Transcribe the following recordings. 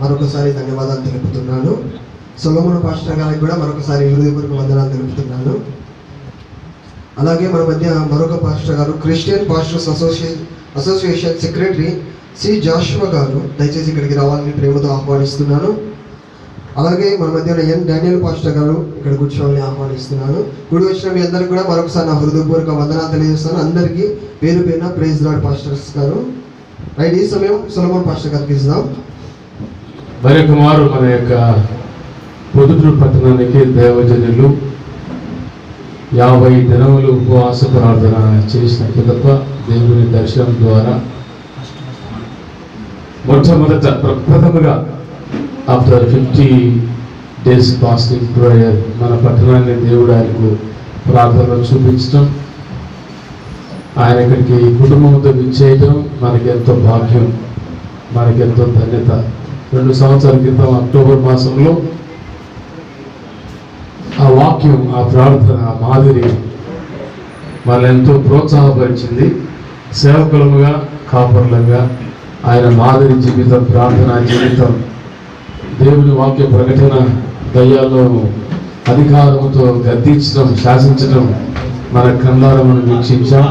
మరొకసారి ధన్యవాదాలు తెలుపుతున్నాను సొలమును పాస్టర్ గారికి కూడా మరొకసారి హృదయపూర్వక వందనాలు తెలుపుతున్నాను అలాగే మన మధ్య మరొక పాస్టర్ గారు Christian pastors association association secretary C Joshua గారు దయచేసి ఇక్కడికి రావాలని ప్రేమతో ఆహ్వానిస్తున్నాను అలాగే మన మధ్య ఉన్న ఎన్ డానియల్ పాస్టర్ గారు ఇక్కడ కూర్చోవాలని ఆహ్వానిస్తున్నాను కూడి వచ్చిన మీ అందరికి కూడా మరొకసారి నా హృదయపూర్వక వందనాలు తెలియజేస్తాను అందరికీ పేరు పేరున ప్రైజ్ లాడ్ పాస్టర్స్ గారు రైట్ ఈ సమయం సులభం పాస్టర్ గారికి ఇస్తాం మరొక మారు మన యొక్క పొదుటూరు పట్టణానికి దేవజనులు యాభై దినములు ఉపవాస ప్రార్థన చేసిన పిదప దేవుని దర్శనం ద్వారా మొట్టమొదట ప్రప్రథముగా after fifty days fasting prayer మన పట్టణాన్ని దేవుడు ఆయనకు ప్రార్థనలో చూపించడం ఆయన ఇక్కడికి కుటుంబంతో విచ్చేయడం మనకి ఎంతో భాగ్యం మనకి ఎంతో ధన్యత రెండు సంవత్సరాల క్రితం అక్టోబర్ మాసంలో ఆ వాక్యం ఆ ప్రార్థన ఆ మాదిరి వాళ్ళని ఎంతో ప్రోత్సాహపరిచింది సేవకులముగా కాపర్లుగా ఆయన మాదిరి జీవితం ప్రార్థన జీవితం దేవుని వాక్య ప్రకటన దయ్యాల్లో అధికారముతో గద్దించడం శాసించడం మన కళ్ళారా మనం వీక్షించాం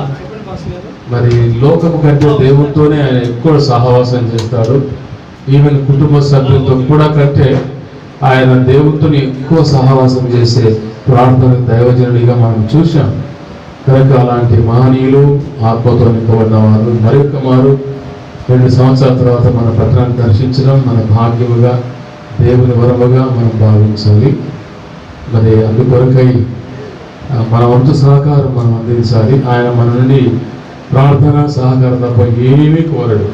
మరి లోకము కంటే దేవునితోనే ఆయన ఎక్కువ సహవాసం చేస్తాడు ఈవెన్ కుటుంబ సభ్యులతో కూడా కంటే ఆయన దేవునితోని ఎక్కువ సహవాసం చేసే ప్రార్థన దైవజనుడిగా మనం చూశాం కనుక అలాంటి మహనీయులు ఆత్మతో నింపబడిన వారు మరొక మారు రెండు సంవత్సరాల తర్వాత మన పట్టణాన్ని దర్శించడం మన భాగ్యముగా దేవుని వరముగా మనం భావించాలి మరి అందుకొరకై ఆ, మన వంతు సహకారం మనం అందించాలి ఆయన మన నుండి ప్రార్థన సహకారం తప్ప ఏమీ కోరడు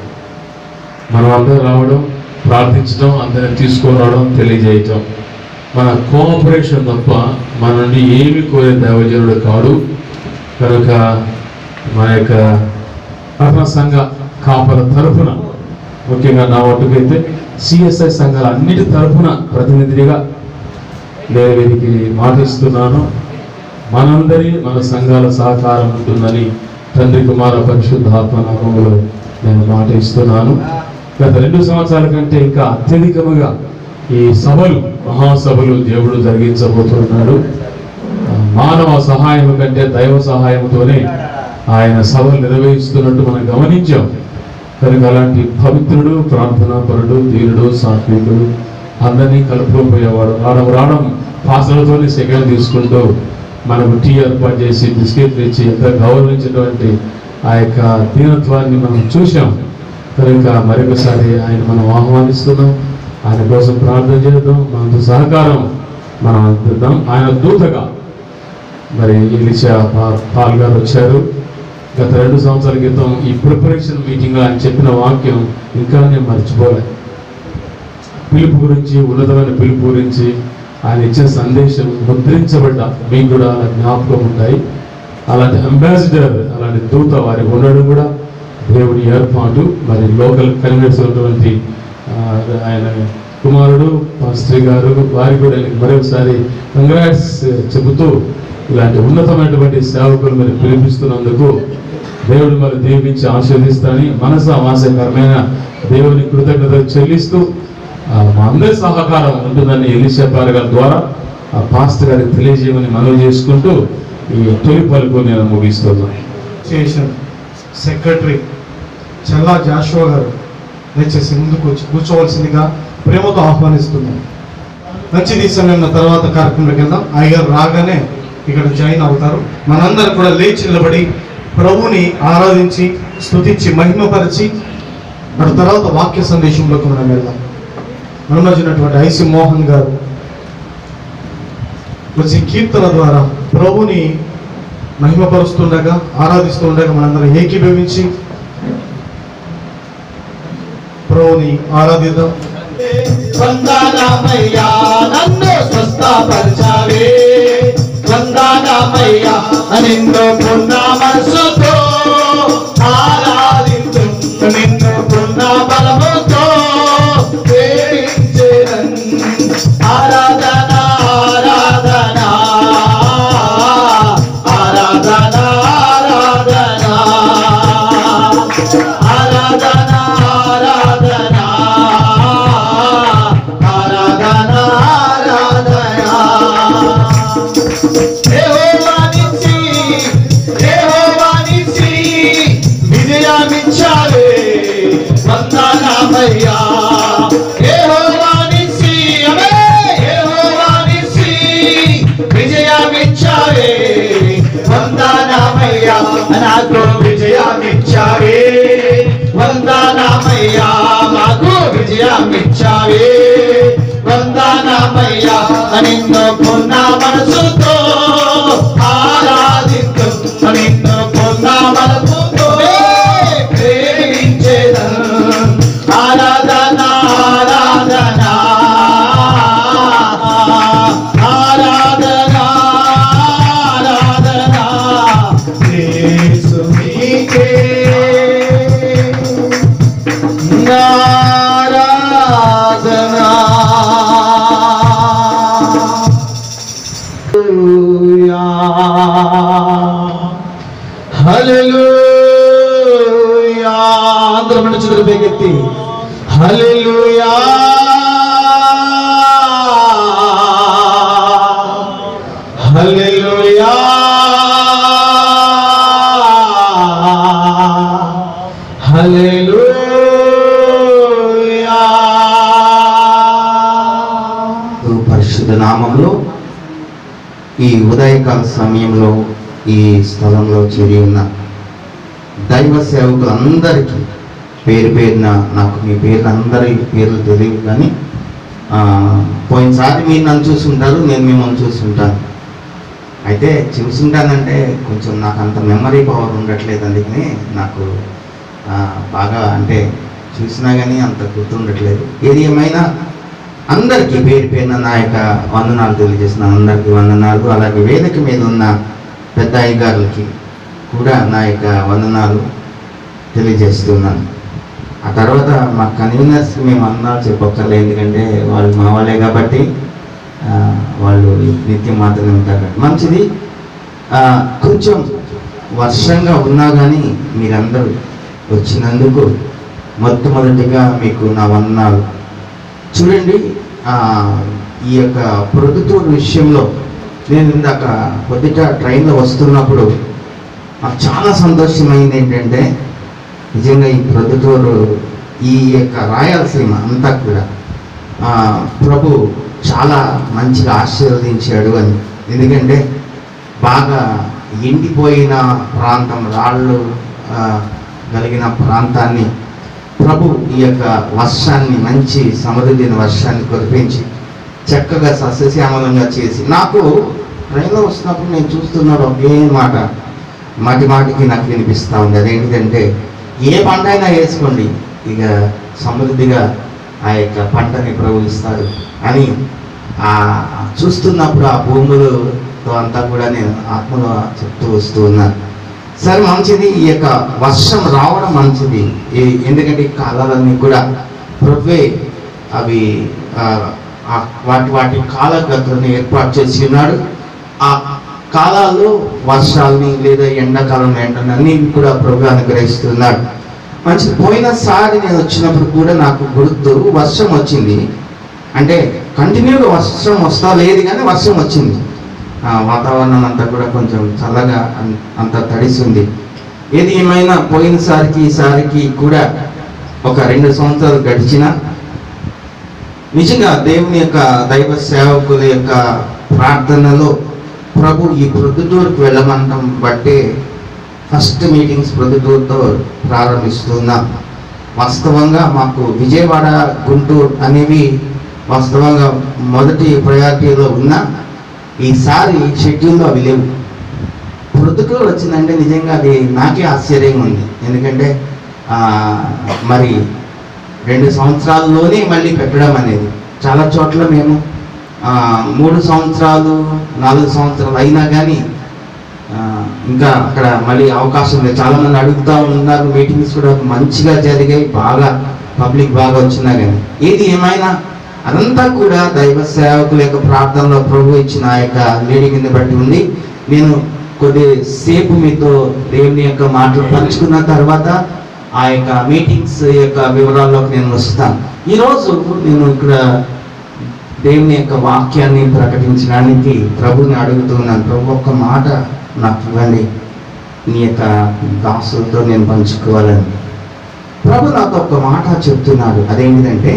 మనం అందరం రావడం ప్రార్థించడం అందరిని తీసుకొని రావడం తెలియజేయటం మన కోఆపరేషన్ తప్ప మన నుండి ఏమి కోరే దైవజనుడు కాడు కనుక మన యొక్క పట్టణ సంఘ కాపల తరఫున ముఖ్యంగా నా ఒట్టుకైతే సిఎస్ఐ సంఘాల అన్నిటి తరఫున ప్రతినిధిగా నేను వీరికి మాటిస్తున్నాను మనందరి మన సంఘాల సహకారం ఉంటుందని తండ్రి కుమార పరిశుద్ధాత్మ నామములో నేను మాట ఇస్తున్నాను గత రెండు సంవత్సరాల కంటే ఇంకా అత్యధికముగా ఈ సభలు మహాసభలు దేవుడు జరిగించబోతున్నాడు ఆ, మానవ సహాయం కంటే దైవ సహాయంతోనే ఆయన సభలు నిర్వహిస్తున్నట్టు మనం గమనించాం కనుక అలాంటి పవిత్రుడు ప్రార్థనా పరుడు ధీరుడు సాత్వికుడు అందరినీ కలుపుకోపోయేవాడు రావడం రావడం పాసలతోనే సెకండ్ తీసుకుంటూ మనకు టీ ఏర్పాటు చేసి బిస్కెట్లు ఇచ్చి ఎంత గౌరవించినటువంటి ఆ యొక్క దీనత్వాన్ని మనం చూసాం కనుక మరొకసారి ఆయన మనం ఆహ్వానిస్తున్నాం ఆయన కోసం ప్రార్థన చేద్దాం మనతో సహకారం మనం అందిద్దాం ఆయన దూతగా మరి ఎలిషా పా- పాల్ గారు వచ్చారు గత రెండు సంవత్సరాల క్రితం ఈ ప్రిపరేషన్ మీటింగ్లో ఆయన చెప్పిన వాక్యం ఇంకా నేను మర్చిపోలే పిలుపు గురించి ఉన్నతమైన పిలుపు గురించి ఆయన ఇచ్చిన సందేశం ముద్రించబడ్డ మీకు కూడా అలా జ్ఞాపకం ఉంటాయి అలాంటి అంబాసిడర్ అలాంటి దూత వారి ఉండడం కూడా దేవుని ఏర్పాటు మరి లోకల్ కన్వీనర్స్ ఉన్నటువంటి ఆ, ఆయన కుమారుడు స్త్రీ గారు వారి కూడా నేను మరొకసారి కంగ్రాట్స్ చెబుతూ ఇలాంటి ఉన్నతమైనటువంటి సేవకులు మీరు పిలిపిస్తున్నందుకు దేవుడు మరి దీవించి ఆశీర్దిస్తానని మనసు ఆశకరమైన దేవుని కృతజ్ఞత చెల్లిస్తూ ఆ, మా అందరి సహకారం ఉంటుందని ఎలిషా పార్ గారి ద్వారా ఆ పాస్టర్ గారికి తెలియజేయమని మనవి చేసుకుంటూ ఈ తొలి పలుకు నేను ముగిస్తున్నాను అసోసియేషన్ సెక్రటరీ చల్లా జాషువా గారు దయచేసి ముందుకు వచ్చి కూర్చోవలసిందిగా ప్రేమతో ఆహ్వానిస్తున్నాను మంచిది ఈ సమయం తర్వాత కార్యక్రమంలోకి వెళ్దాం అయ్యగారు రాగానే ఇక్కడ జాయిన్ అవుతారు మనందరం కూడా లేచి నిలబడి ప్రభుని ఆరాధించి స్తుతించి మహిమపరిచి మరి తర్వాత వాక్య సందేశంలోకి మనం వెళ్దాం మన మధ్య ఉన్నటువంటి ఐసి మోహన్ గారు వచ్చి కీర్తన ద్వారా ప్రభుని మహిమపరుస్తుండగా ఆరాధిస్తుండగా మనందరం ఏకీభవించి ప్రభుని ఆరాధిద్దాం వందనమయ్యా నన్ను స్వస్థపరచావే వందనమయ్యా నిన్ను పున్న మనసుతో ఆరాధించు నిన్ను పున్న బలముతో ప్రేమించేదన్ ఆరాధన ఆరాధన ఆరాధన ఆరాధన ఆరాధన ఆరాధన వందనామయ్యా యెహోవా నిస్సి అవే యెహోవా నిస్సి విజయమిచ్చావే వందనామయ్యా నాకు విజయమిచ్చావే వందనామయ్యా మాకు విజయమిచ్చావే వందనామయ్యా నిన్ను పున్న మనసుతో ఆరాధిస్తూ నిన్ను పున్న మనసుతో ప్రేమించేదను ఆరాధన ఆరాధన ఆరాధన ఆరాధన యేసు నీకే ఆరాధన హల్లెలూయా అందరం మన చేతులు పైకెత్తి హల్లెలూయా హల్లెలూయా హల్లెలూయా పరిశుద్ధ నామంలో ఈ ఉదయకాల సమయంలో ఈ స్థలంలో చేరి ఉన్న దైవ సేవకులందరికీ పేరు పేరున నాకు మీ పేర్లు అందరి పేర్లు తెలియదు కానీ ఆ, పోయినసారి మీరు నన్ను చూసుంటారు నేను మిమ్మల్ని చూసుంటాను అయితే చూసుంటానంటే కొంచెం నాకు అంత మెమరీ పవర్ ఉండట్లేదు అందుకని నాకు ఆ, బాగా అంటే చూసినా కానీ అంత గుర్తుండట్లేదు ఏది ఏమైనా అందరికీ పేరు పేరున నా యొక్క వందనాలు తెలియజేస్తున్నాను అందరికీ వందనాలు అలాగే వేదిక మీద ఉన్న పెద్ద అయ్యగారులకి కూడా నా యొక్క వందనాలు తెలియజేస్తున్నాను ఆ తర్వాత మా కన్వీనర్స్ మేము వందనాలు చెప్పక్కర్లేదు ఎందుకంటే వాళ్ళు మా వాళ్ళే కాబట్టి ఆ, వాళ్ళు నిత్యం మాత్రమే ఉంటారు కాబట్టి. మంచిది ఆ, కొంచెం వర్షంగా ఉన్నా కానీ మీరందరూ వచ్చినందుకు మొట్టమొదటిగా మీకు నా వందనాలు చూడండి ఆ, ఈ యొక్క ప్రొద్దుటూరు విషయంలో నేను ఇందాక పొద్దుట ట్రైన్లో వస్తున్నప్పుడు నాకు చాలా సంతోషమైంది ఏంటంటే నిజంగా ఈ ప్రొద్దుటూరు ఈ యొక్క రాయలసీమ అంతా కూడా ఆ, ప్రభు చాలా మంచిగా ఆశీర్వదించాడు అని ఎందుకంటే బాగా ఎండిపోయిన ప్రాంతం రాళ్ళు ఆ, కలిగిన ప్రాంతాన్ని ప్రభు ఈ యొక్క వర్షాన్ని మంచి సమృద్ధిని వర్షాన్ని కురిపించి చక్కగా సస్యశ్యామలంగా చేసి నాకు ట్రైన్లో వస్తున్నప్పుడు నేను చూస్తున్నాను ఒకే మాట మాటి మాటికి నాకు వినిపిస్తూ ఉంది అదేంటిదంటే ఏ పంట అయినా వేసుకోండి ఇక సమృద్ధిగా ఆ యొక్క పంటని ప్రభు ఇస్తాడు అని ఆ చూస్తున్నప్పుడు ఆ భూములతో అంతా కూడా నేను ఆత్మలో చెప్తూ వస్తూ ఉన్నాను సరే మంచిది ఈ యొక్క వర్షం రావడం మంచిది ఈ- ఎందుకంటే ఈ కాలాలన్నీ కూడా ప్రభువే అవి ఆ, ఆ వాటి వాటి కాలగతులను ఏర్పాటు చేసి ఉన్నాడు ఆ కాలాల్లో వర్షాలని లేదా ఎండాకాలం ఎండని అన్ని కూడా ప్రభు అనుగ్రహిస్తున్నాడు మంచిది పోయినసారి నేను వచ్చినప్పుడు కూడా నాకు గుర్తు వర్షం వచ్చింది అంటే కంటిన్యూగా వర్షం వస్తా లేదు కానీ వర్షం వచ్చింది ఆ, వాతావరణం అంతా కూడా కొంచెం చల్లగా అన్- అంత తడిసి ఉంది ఏది ఏమైనా పోయినసారికి ఈసారికి కూడా ఒక రెండు సంవత్సరాలు గడిచిన నిజంగా దేవుని యొక్క దైవ సేవకుల యొక్క ప్రార్థనలో ప్రభు ఈ ప్రొద్దుటూరుకు వెళ్ళమంటం బట్టి ఫస్ట్ మీటింగ్స్ ప్రొద్దుటూరుతో ప్రారంభిస్తున్నాం వాస్తవంగా మాకు విజయవాడ గుంటూరు అనేవి వాస్తవంగా మొదటి ప్రయారిటీలో ఉన్న ఈసారి షెడ్యూల్లో అవి లేవు ప్రొద్దుటూరు వచ్చిందంటే నిజంగా అది నాకే ఆశ్చర్యంగా ఉంది ఎందుకంటే ఆ, మరి రెండు సంవత్సరాల్లోనే మళ్ళీ పెట్టడం అనేది చాలా చోట్ల మేము ఆ, మూడు సంవత్సరాలు నాలుగు సంవత్సరాలు అయినా కానీ ఆ, ఇంకా అక్కడ మళ్ళీ అవకాశం లేదు చాలా మంది అడుగుతా ఉన్నారు మీటింగ్స్ కూడా మంచిగా జరిగాయి బాగా పబ్లిక్ బాగా వచ్చినా కానీ ఏది ఏమైనా అదంతా కూడా దైవ సేవకుల యొక్క ప్రార్థనలో ప్రభు ఇచ్చిన ఆ యొక్క లీడింగ్ని బట్టి ఉంది నేను కొద్దిసేపు మీతో దేవుని యొక్క మాటలు పంచుకున్న తర్వాత ఆ యొక్క మీటింగ్స్ యొక్క వివరాల్లోకి నేను వస్తాను ఈరోజు నేను ఇక్కడ దేవుని యొక్క వాక్యాన్ని ప్రకటించడానికి ప్రభుని అడుగుతున్నాను ప్రభు ఒక్క మాట నాకు ఇవ్వండి నీ యొక్క దాసులతో నేను పంచుకోవాలని ప్రభు నాతో ఒక మాట చెప్తున్నాడు అదేంటిదంటే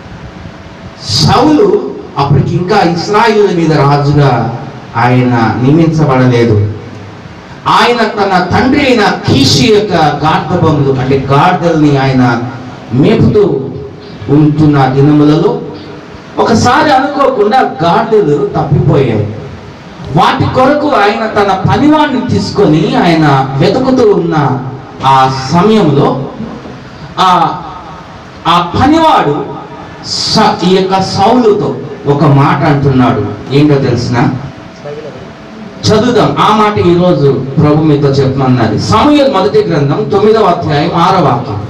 సౌలు అప్పటికి ఇంకా ఇస్రాయిల్ మీద రాజుగా ఆయన నియమించబడలేదు ఆయన తన తండ్రి అయిన కీషి యొక్క గార్ధబములు అంటే గార్దల్ని ఆయన మేపుతూ ఉంటున్న దినములలో ఒకసారి అనుకోకుండా గాడిదలు తప్పిపోయాయి వాటి కొరకు ఆయన తన పనివాడిని తీసుకొని ఆయన వెతుకుతూ ఉన్న ఆ సమయంలో ఆ ఆ పనివాడు స- ఈ యొక్క సౌలుతో ఒక మాట అంటున్నాడు ఏంటో తెలిసిన చదువుదాం ఆ మాట ఈరోజు ప్రభు మీతో చెప్పమన్నది సమయల్ మొదటి గ్రంథం తొమ్మిదవ అధ్యాయం ఆరవ వాక్యం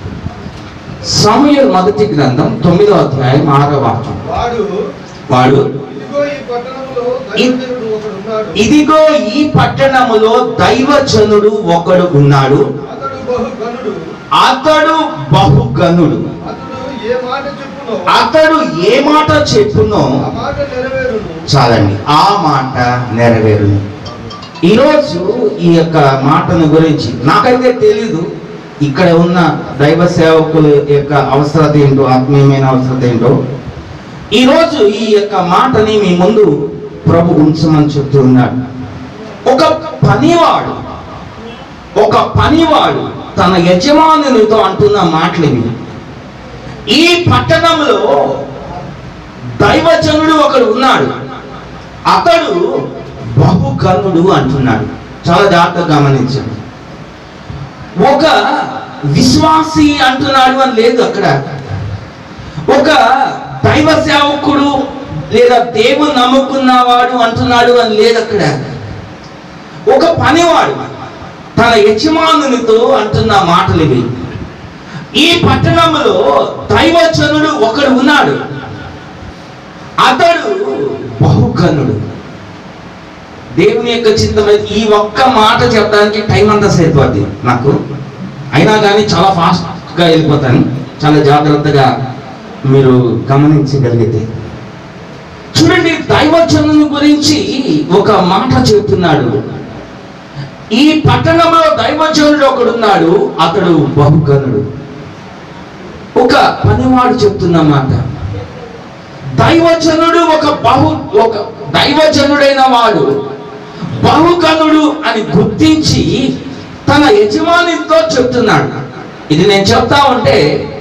సమయల్ మొదటి గ్రంథం తొమ్మిదవ అధ్యాయం ఆరవ వాక్యం వాడు వాడు ఇదిగో ఈ పట్టణంలో దైవజనుడు ఒకడున్నాడు ఇదిగో ఈ పట్టణములో దైవజనుడు ఒకడు ఉన్నాడు అతడు బహుగనుడు అతడు బహుగనుడు అతడు ఏ మాట చెప్పునో అతడు ఏ మాట చెప్పునో ఆ మాట నెరవేరును చాలండి ఆ మాట నెరవేరును ఈరోజు ఈ యొక్క మాటను గురించి నాకైతే తెలీదు ఇక్కడ ఉన్న దైవ సేవకుల యొక్క అవసరత ఏంటో ఆత్మీయమైన అవసరత ఏంటో ఈరోజు ఈ యొక్క మాటని మీ ముందు ప్రభు ఉంచమని చెప్తున్నాడు ఒక పనివాడు ఒక పనివాడు తన యజమానునితో అంటున్న మాటలు ఇవి ఈ పట్టణంలో దైవజనుడు ఒకడు ఉన్నాడు అతడు బహుగనుడు అంటున్నాడు చాలా జాగ్రత్తగా గమనించండి ఒక విశ్వాసి అంటున్నాడు అని లేదు అక్కడ ఒక దైవ సేవకుడు లేదా దేవుని నమ్ముకున్నవాడు అంటున్నాడు అని లేదు అక్కడ ఒక పనివాడు తన యజమానునితో అంటున్న మాటలు ఇవి ఈ పట్టణంలో దైవజనుడు ఒకడు ఉన్నాడు అతడు బహుగనుడు దేవుని యొక్క చింతన ఈ ఒక్క మాట చెప్పడానికి టైం అంతా సరిపోద్ది నాకు అయినా కానీ చాలా ఫాస్ట్గా వెళ్ళిపోతాను చాలా జాగ్రత్తగా మీరు గమనించగలిగితే చూడండి దైవజనుని గురించి ఒక మాట చెప్తున్నాడు ఈ పట్టణంలో దైవజనుడు ఒకడున్నాడు అతడు బహుగనుడు ఒక పనివాడు చెప్తున్న మాట దైవజనుడు ఒక బహు ఒక దైవజనుడైన వాడు బహుగనుడు అని గుర్తించి తన యజమానితో చెప్తున్నాడు ఇది నేను చెప్తా ఉంటే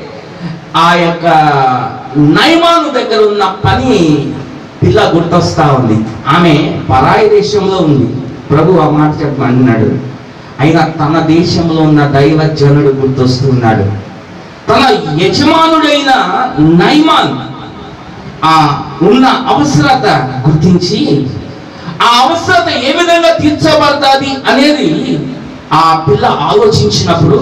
ఆ యొక్క నైమాను దగ్గర ఉన్న పని పిల్ల గుర్తొస్తా ఉంది ఆమె పరాయి దేశంలో ఉంది ప్రభు ఆ మాట చెప్పమంటున్నాడు అయినా తన దేశంలో ఉన్న దైవజనుడు గుర్తొస్తున్నాడు తన యజమానుడైన నైమాన్ ఆ ఉన్న అవసరత గుర్తించి ఆ అవసరత ఏ విధంగా తీర్చబడుతుంది అనేది ఆ పిల్ల ఆలోచించినప్పుడు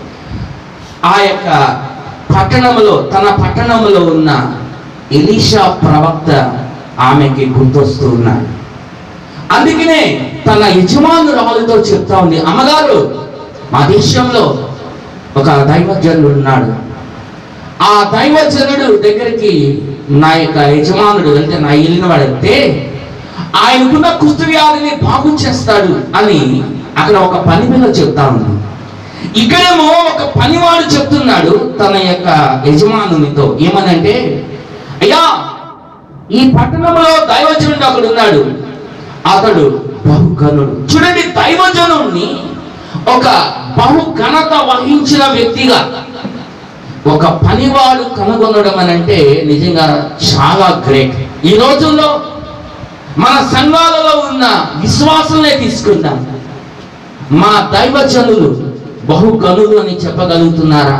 ఆ యొక్క పట్టణంలో తన పట్టణంలో ఉన్న ఎలీషా ప్రవక్త ఆమెకి గుర్తొస్తూ ఉన్నాడు అందుకనే తన యజమానురాలతో చెప్తా ఉంది అమ్మగారు మా దేశంలో ఒక దైవజనుడు ఉన్నాడు ఆ దైవజనుడు దగ్గరికి నా యొక్క యజమానుడు అంటే నా వెళ్ళిన వాడు వెళ్తే ఆయనకున్న కుష్టు వ్యాధిని బాగు చేస్తాడు అని అక్కడ ఒక పని పిల్ల చెప్తా ఉంది ఇక్కడేమో ఒక పనివాడు చెప్తున్నాడు తన యొక్క యజమానునితో ఏమనంటే అయ్యా ఈ పట్టణంలో దైవజనుడు అక్కడ ఉన్నాడు అతడు బహుఘనుడు చూడండి దైవజనుడిని ఒక బహు ఘనత వహించిన వ్యక్తిగా ఒక పనివాడు కనుగొనడం అని అంటే నిజంగా చాలా గ్రేట్ ఈ రోజుల్లో మన సంఘాలలో ఉన్న విశ్వాసంలో తీసుకుందాం మా దైవజనులు బహుగనులు అని చెప్పగలుగుతున్నారా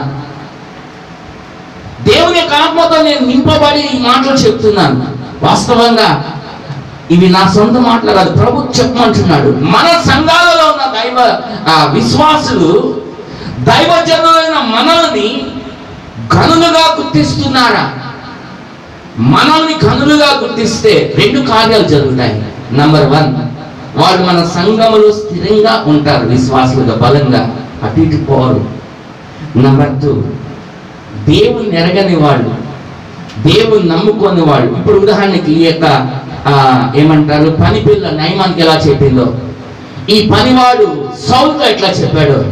దేవుని యొక్క ఆత్మతో నేను నింపబడి ఈ మాటలు చెప్తున్నాను వాస్తవంగా ఇవి నా సొంత మాటలు కాదు ప్రభు చెప్పమంటున్నాడు మన సంఘాలలో ఉన్న దైవ ఆ, విశ్వాసులు దైవజనులైన మనల్ని గనులుగా గుర్తిస్తున్నారా మనల్ని గనులుగా గుర్తిస్తే రెండు కార్యాలు జరుగుతాయి నంబర్ వన్ వాళ్ళు మన సంఘములో స్థిరంగా ఉంటారు విశ్వాసులుగా బలంగా అటు ఇటు పోరు నంబర్ టూ దేవుని ఎరగని వాళ్ళు దేవుని నమ్ముకొని వాళ్ళు ఇప్పుడు ఉదాహరణకి ఈ యొక్క ఆ, ఏమంటారు పని పిల్ల నైమానికి ఎలా చెప్పిందో ఈ పనివాడు సౌలుతో ఎట్లా చెప్పాడు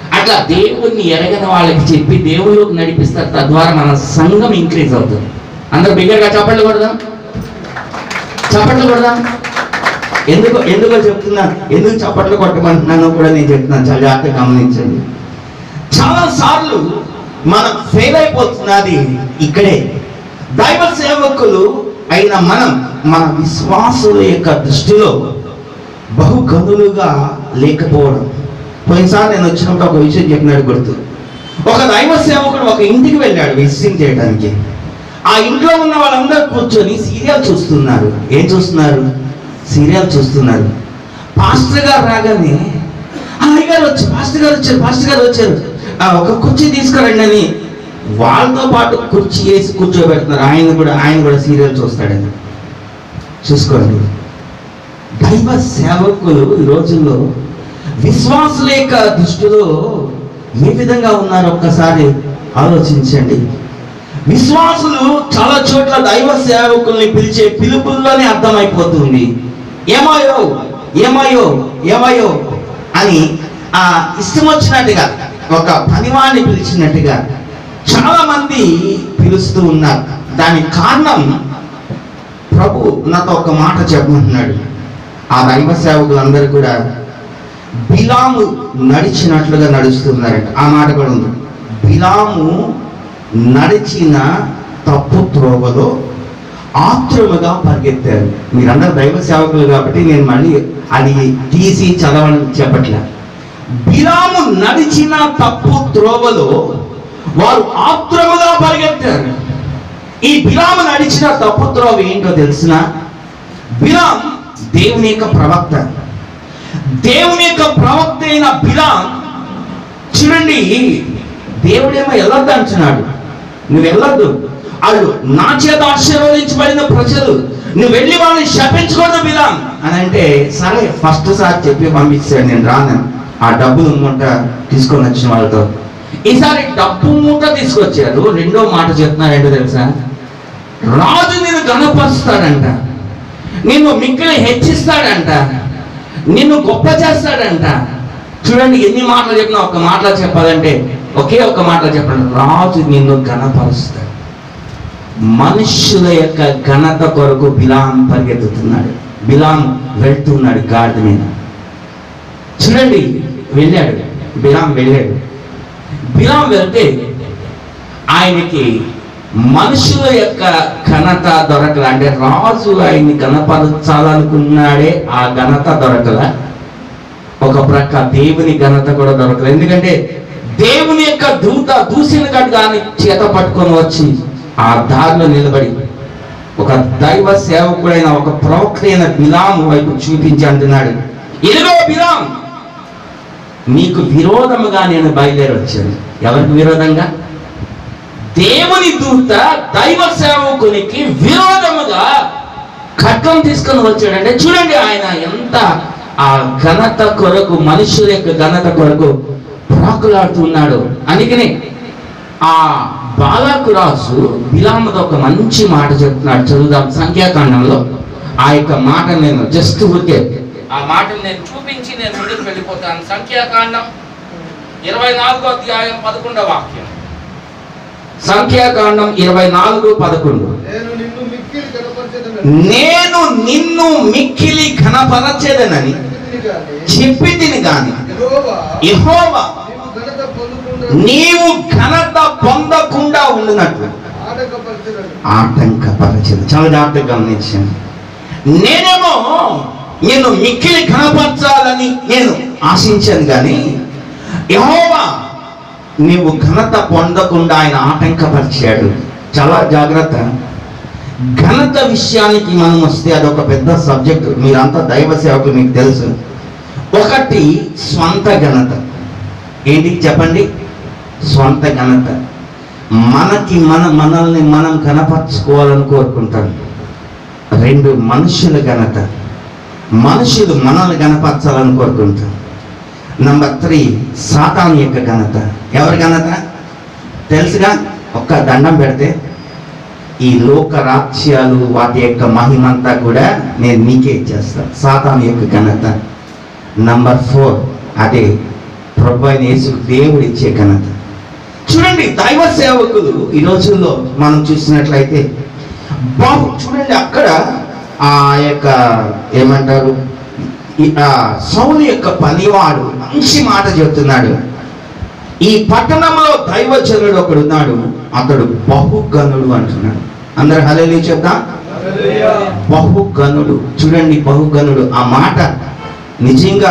అట్లా దేవుణ్ణి ఎరగని వాళ్ళకి చెప్పి దేవుళ్ళకి నడిపిస్తారు తద్వారా మన సంఘం ఇంక్రీజ్ అవుతుంది అందరు బిగ్గరగా చప్పట్లు కొడదాం చప్పట్లు కొడదాం ఎందుకు ఎందుకో చెప్తున్నా ఎందుకు చప్పట్లు కొట్టమంటున్నానో కూడా నేను చెప్తున్నాను చాలా జాగ్రత్తగా గమనించండి చాలా సార్లు మనం ఫెయిల్ అయిపోతున్నది ఇక్కడే దైవ సేవకులు అయిన మనం మన విశ్వాసుల యొక్క దృష్టిలో బహు గనులుగా లేకపోవడం పోయినసారి నేను వచ్చినప్పుడు ఒక విషయం చెప్పినాడు గుర్తు ఒక దైవ సేవకుడు ఒక ఇంటికి వెళ్ళాడు విజిటింగ్ చేయడానికి ఆ ఇంట్లో ఉన్న వాళ్ళందరూ కూర్చొని సీరియల్ చూస్తున్నారు ఏం చూస్తున్నారు సీరియల్ చూస్తున్నారు పాస్టర్ గారు రాగానే "ఆ, అయ్యగారు వచ్చారు పాస్టర్ గారు వచ్చారు పాస్టర్ గారు వచ్చారు "ఆ, ఒక కుర్చీ తీసుకురండి అని వాళ్ళతో పాటు కుర్చీ వేసి కూర్చోబెడుతున్నారు ఆయన కూడా ఆయన కూడా సీరియల్ చూస్తాడని చూసుకోండి దైవ సేవకులు ఈ రోజుల్లో విశ్వాసుల యొక్క దృష్టిలో ఏ విధంగా ఉన్నారో ఒక్కసారి ఆలోచించండి విశ్వాసులు చాలా చోట్ల దైవ సేవకుల్ని పిలిచే పిలుపుల్లోనే అర్థమైపోతుంది ఏమాయో ఏమాయో ఏమాయో అని ఆ ఇష్టం వచ్చినట్టుగా ఒక పనివాణ్ణి పిలిచినట్టుగా చాలా మంది పిలుస్తూ ఉన్నారు దానికి కారణం ప్రభు నాతో ఒక మాట చెప్పమంటున్నాడు ఆ దైవ సేవకులందరూ కూడా బిలాము నడిచినట్లుగా నడుస్తున్నారంట ఆ మాట కూడా ఉంది బిలాము నడిచిన తప్పు త్రోవలో ఆత్రులుగా పరిగెత్తారు మీరందరూ దైవ సేవకులు కాబట్టి నేను మళ్ళీ అది తీసి చదవని చెప్పట్లే బిలాము నడిచిన తప్పు త్రోవలో వారు ఆత్రముగా పరిగెత్తారు ఈ బిలాము నడిచిన తప్పు త్రోవ ఏంటో తెలిసిన బిలాం దేవుని యొక్క ప్రవక్త దేవుని యొక్క ప్రవక్త అయిన బిలాం చూడండి దేవుడేమో వెళ్ళొద్దు అంటున్నాడు నువ్వు వెళ్ళొద్దు వాళ్ళు నా చేత ఆశీర్వదించబడిన ప్రజలు నువ్వు వెళ్ళి వాళ్ళని శపించకూడదు బిలాం అని అంటే సరే ఫస్ట్ సారి చెప్పి పంపించాడు నేను రాను ఆ డబ్బులు మూట తీసుకొని వచ్చిన వాళ్ళతో ఈసారి డబ్బు మూట తీసుకొచ్చారు రెండో మాట చెప్తున్నారు ఏంటో తెలుసా రాజు నిన్ను గణపరుస్తాడంట నిన్ను మిక్కిలి హెచ్చిస్తాడంట నిన్ను గొప్ప చేస్తాడంట చూడండి ఎన్ని మాటలు చెప్పినా ఒక మాటలో చెప్పాలంటే ఒకే ఒక మాటలో చెప్పండి రాజు నిన్ను గణపరుస్తాడు మనుష్యుల యొక్క ఘనత కొరకు బిలాం పరిగెత్తుతున్నాడు బిలాం వెళ్తున్నాడు గాడిద మీద చూడండి వెళ్ళాడు బిలాం వెళ్ళాడు బిలాం వెళ్తే ఆయనకి మనుషుల యొక్క ఘనత దొరకల అంటే రాజు ఆయన్ని ఘనపరచాలనుకున్నాడే ఆ ఘనత దొరకల ఒక ప్రక్క దేవుని ఘనత కూడా దొరకదు ఎందుకంటే దేవుని యొక్క దూత దూసిన దాన్ని చేత పట్టుకొని వచ్చి ఆ దారిలో నిలబడి ఒక దైవ సేవకుడైన ఒక ప్రవక్త అయిన బిలాం వైపు చూపించి అంటున్నాడు ఇదిగో బిలాం నీకు విరోధముగా నేను బయలుదేరి వచ్చాను ఎవరికి విరోధంగా దేవుని దూత దైవ సేవకునికి విరోధముగా ఖడ్గం తీసుకొని వచ్చాడంటే చూడండి ఆయన ఎంత ఆ ఘనత కొరకు మనుషుల యొక్క ఘనత కొరకు ప్రాకులాడుతున్నాడు అందుకనే ఆ బాలాకు రాజు బిలాముతో ఒక మంచి మాట చెప్తున్నాడు చదువుదాం సంఖ్యాకాండంలో ఆ యొక్క మాట నేను జస్ట్ ఊరికే ఆ మాటను నేను చూపించి నేను ముందుకు వెళ్ళిపోతాను సంఖ్యాకాండం ఇరవై నాలుగో అధ్యాయం పదకొండవ వాక్యం సంఖ్యాకాండం ఇరవై నాలుగు పదకొండు నేను నిన్ను మిక్కిలి కనపరచదనని నేను నిన్ను మిక్కిలి ఘనపరచేదనని చెప్పి తిని గాని యెహోవా యెహోవా నీవు ఘనత పొందకుండా నీవు ఘనత పొందకుండా ఉండినట్లు ఆటంకపరచదను ఆటంకపరచదు చాలా జాగ్రత్తగా గమనించండి నేనేమో నేను మిక్కిలి ఘనపరచాలని నేను ఆశించాను కానీ యెహోవా నీవు ఘనత పొందకుండా ఆయన ఆటంకపరిచాడు చాలా జాగ్రత్త ఘనత విషయానికి మనం వస్తే అదొక పెద్ద సబ్జెక్ట్ మీరంతా దైవ సేవకులు మీకు తెలుసు ఒకటి స్వంత ఘనత ఏంటి చెప్పండి స్వంత ఘనత మనకి మన మనల్ని మనం కనపరచుకోవాలని కోరుకుంటాం రెండు మనుషుల ఘనత మనుషులు మనల్ని కనపరచాలని కోరుకుంటాం నంబర్ త్రీ సాతాన్ యొక్క ఘనత ఎవరి ఘనత తెలుసుగా ఒక్క దండం పెడితే ఈ లోక రాజ్యాలు వాటి యొక్క మహిమంతా కూడా నేను నీకే ఇచ్చేస్తాను సాతాన్ యొక్క ఘనత నంబర్ ఫోర్ అదే ప్రభు అయిన యేసు దేవుడు ఇచ్చే ఘనత చూడండి దైవ సేవకులు ఈ రోజుల్లో మనం చూసినట్లయితే బాబు చూడండి అక్కడ ఆ యొక్క ఏమంటారు ఈ- ఆ సౌలు యొక్క పనివాడు మంచి మాట చెప్తున్నాడు ఈ పట్టణంలో దైవజనుడు ఒకడు ఉన్నాడు అతడు బహుగనుడు అంటున్నాడు అందరు హలేలి చెప్తాం బహుగనుడు చూడండి బహుగనుడు ఆ మాట నిజంగా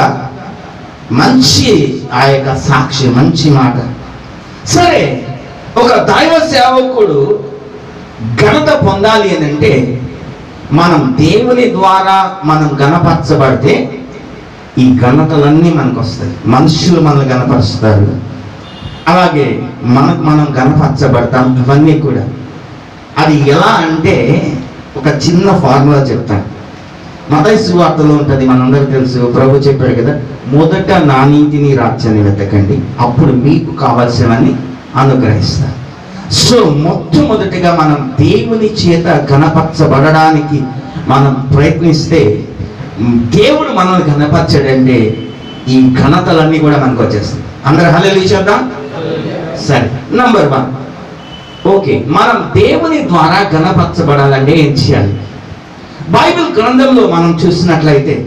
మంచి ఆ యొక్క సాక్షి మంచి మాట సరే ఒక దైవ సేవకుడు ఘనత పొందాలి అని అంటే మనం దేవుని ద్వారా మనం గణపరచబడితే ఈ ఘనతలన్నీ మనకు వస్తాయి మనుషులు మనల్ని గణపరుస్తారు అలాగే మనకు మనం గణపరచబడతాం ఇవన్నీ కూడా అది ఎలా అంటే ఒక చిన్న ఫార్ములా చెప్తాను మతయ సువార్తలో ఉంటుంది మనందరూ తెలుసు ప్రభు చెప్పాడు కదా మొదట నా నీతిని రాజ్యాన్ని వెతకండి అప్పుడు మీకు కావాల్సినవన్నీ అనుగ్రహిస్తారు సో మొట్టమొదటిగా మనం దేవుని చేత గణపరచబడడానికి మనం ప్రయత్నిస్తే మ్, దేవుడు మనల్ని గణపరచాడంటే ఈ ఘనతలన్నీ కూడా మనకు వచ్చేస్తాయి అందరు హలో చేద్దాం సరే నంబర్ వన్ ఓకే మనం దేవుని ద్వారా గణపరచబడాలంటే ఏం చేయాలి బైబిల్ గ్రంథంలో మనం చూసినట్లయితే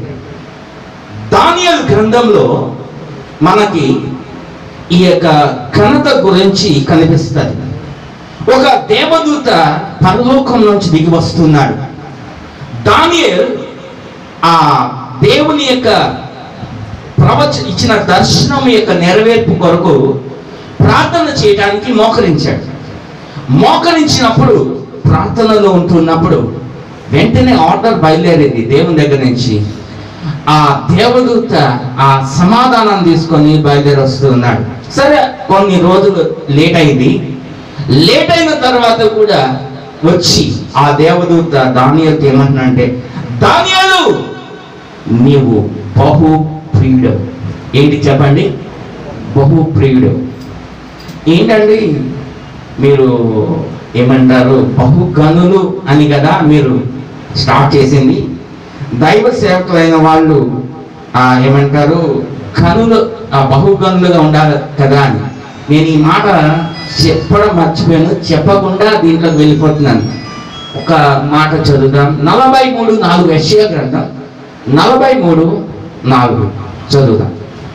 దానియల్ గ్రంథంలో మనకి ఈ యొక్క ఘనత గురించి కనిపిస్తుంది ఒక దేవదూత పరలోకం నుంచి దిగి వస్తున్నాడు దానియల్ ఆ దేవుని యొక్క ప్రవచ ఇచ్చిన దర్శనం యొక్క నెరవేర్పు కొరకు ప్రార్థన చేయడానికి మోకరించాడు మోకరించినప్పుడు ప్రార్థనలో ఉంటున్నప్పుడు వెంటనే ఆర్డర్ బయలుదేరింది దేవుని దగ్గర నుంచి ఆ దేవదూత ఆ సమాధానం తీసుకొని బయలుదేరి వస్తున్నాడు సరే కొన్ని రోజులు లేట్ అయింది లేట్ అయిన తర్వాత కూడా వచ్చి ఆ దేవదూత దానియాలతో ఏమంటున్నాడంటే దానియాలు నీవు బహు ప్రియుడు ఏంటి చెప్పండి బహు ప్రియుడు ఏంటండి మీరు ఏమంటారు బహుగనులు అని కదా మీరు స్టార్ట్ చేసింది దైవ సేవకులైన వాళ్ళు ఆ, ఏమంటారు కనులు ఆ, బహుగనులుగా ఉండాలి కదా అని నేను ఈ మాట చెప్పడం మర్చిపోయాను చెప్పకుండా దీంట్లోకి వెళ్ళిపోతున్నాను ఒక మాట చదువుదాం నలభై మూడు నాలుగు యెషయా గ్రంథం నలభై మూడు నాలుగు చదువుదాం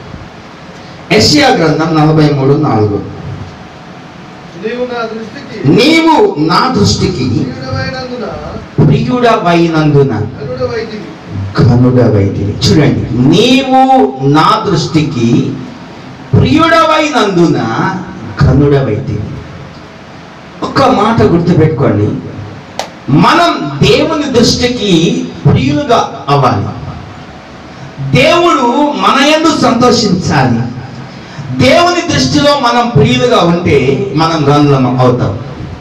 యెషయా గ్రంథం నలభై మూడు నాలుగు నీవు నా దృష్టికి నీవు నా దృష్టికి ప్రియుడవైనందున ప్రియుడవైనందున కనుడవైతివి. ఘనుడవైతివి చూడండి నీవు నా దృష్టికి ప్రియుడవైనందున ఘనుడవైతివి ఒక్క మాట గుర్తుపెట్టుకోండి మనం దేవుని దృష్టికి ప్రియులుగా అవ్వాలి దేవుడు మన యందు సంతోషించాలి దేవుని దృష్టిలో మనం ప్రియులుగా ఉంటే మనం గనులం అవుతాం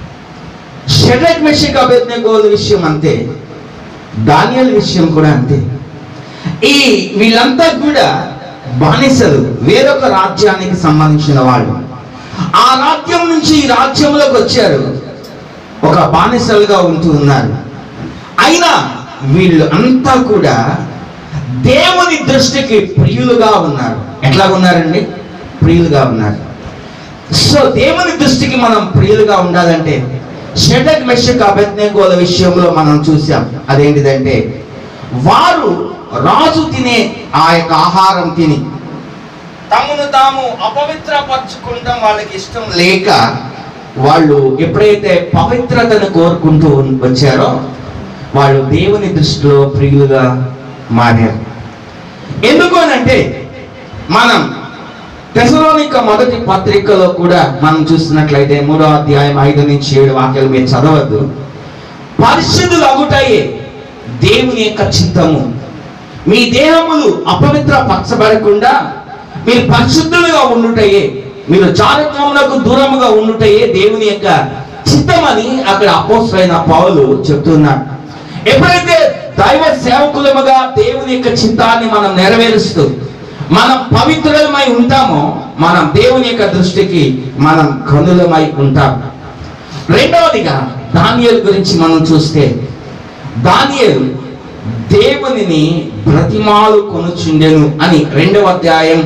షడ్రక్ మెషిక్ అభ్యర్థన విషయం అంతే దానియల్ విషయం కూడా అంతే ఈ వీళ్ళంతా కూడా బానిసలు వేరొక రాజ్యానికి సంబంధించిన వాళ్ళు ఆ రాజ్యం నుంచి ఈ రాజ్యంలోకి వచ్చారు ఒక బానిసలుగా ఉంటూ ఉన్నారు అయినా వీళ్ళు అంతా కూడా దేవుని దృష్టికి ప్రియులుగా ఉన్నారు ఎట్లా ఉన్నారండి ప్రియులుగా ఉన్నారు సో దేవుని దృష్టికి మనం ప్రియులుగా ఉండాలంటే షెడక్ మెషక్ అభ్యర్థన విషయంలో మనం చూసాం అదేంటిదంటే వారు రాజు తినే ఆ యొక్క ఆహారం తిని తమను తాము అపవిత్రపరచుకుంటాం వాళ్ళకి ఇష్టం లేక వాళ్ళు ఎప్పుడైతే పవిత్రతను కోరుకుంటూ వచ్చారో వాళ్ళు దేవుని దృష్టిలో ప్రియులుగా మారారు ఎందుకు అనంటే మనం తెసలోనిక మొదటి పత్రికలో కూడా మనం చూస్తున్నట్లయితే మూడో అధ్యాయం ఐదు నుంచి ఏడు వాక్యాలు మీరు చదవద్దు పరిశుద్ధులు అగుటయే దేవుని యొక్క చిత్తము మీ దేహములు అపవిత్ర పరచబడకుండా మీరు పరిశుద్ధులుగా ఉండుటయే మీరు జారత్వములకు దూరముగా ఉండుటయే దేవుని యొక్క చిత్తమని అక్కడ అపోసరైన పౌలు చెప్తున్నాడు ఎప్పుడైతే దైవ సేవకులముగా దేవుని యొక్క చిత్తాన్ని మనం నెరవేరుస్తూ మనం పవిత్రులమై ఉంటామో మనం దేవుని యొక్క దృష్టికి మనం కనులమై ఉంటాం రెండవదిగా దానియల్ గురించి మనం చూస్తే దానియలు దేవునిని బ్రతిమాలు కొనుచుండెను అని రెండవ అధ్యాయం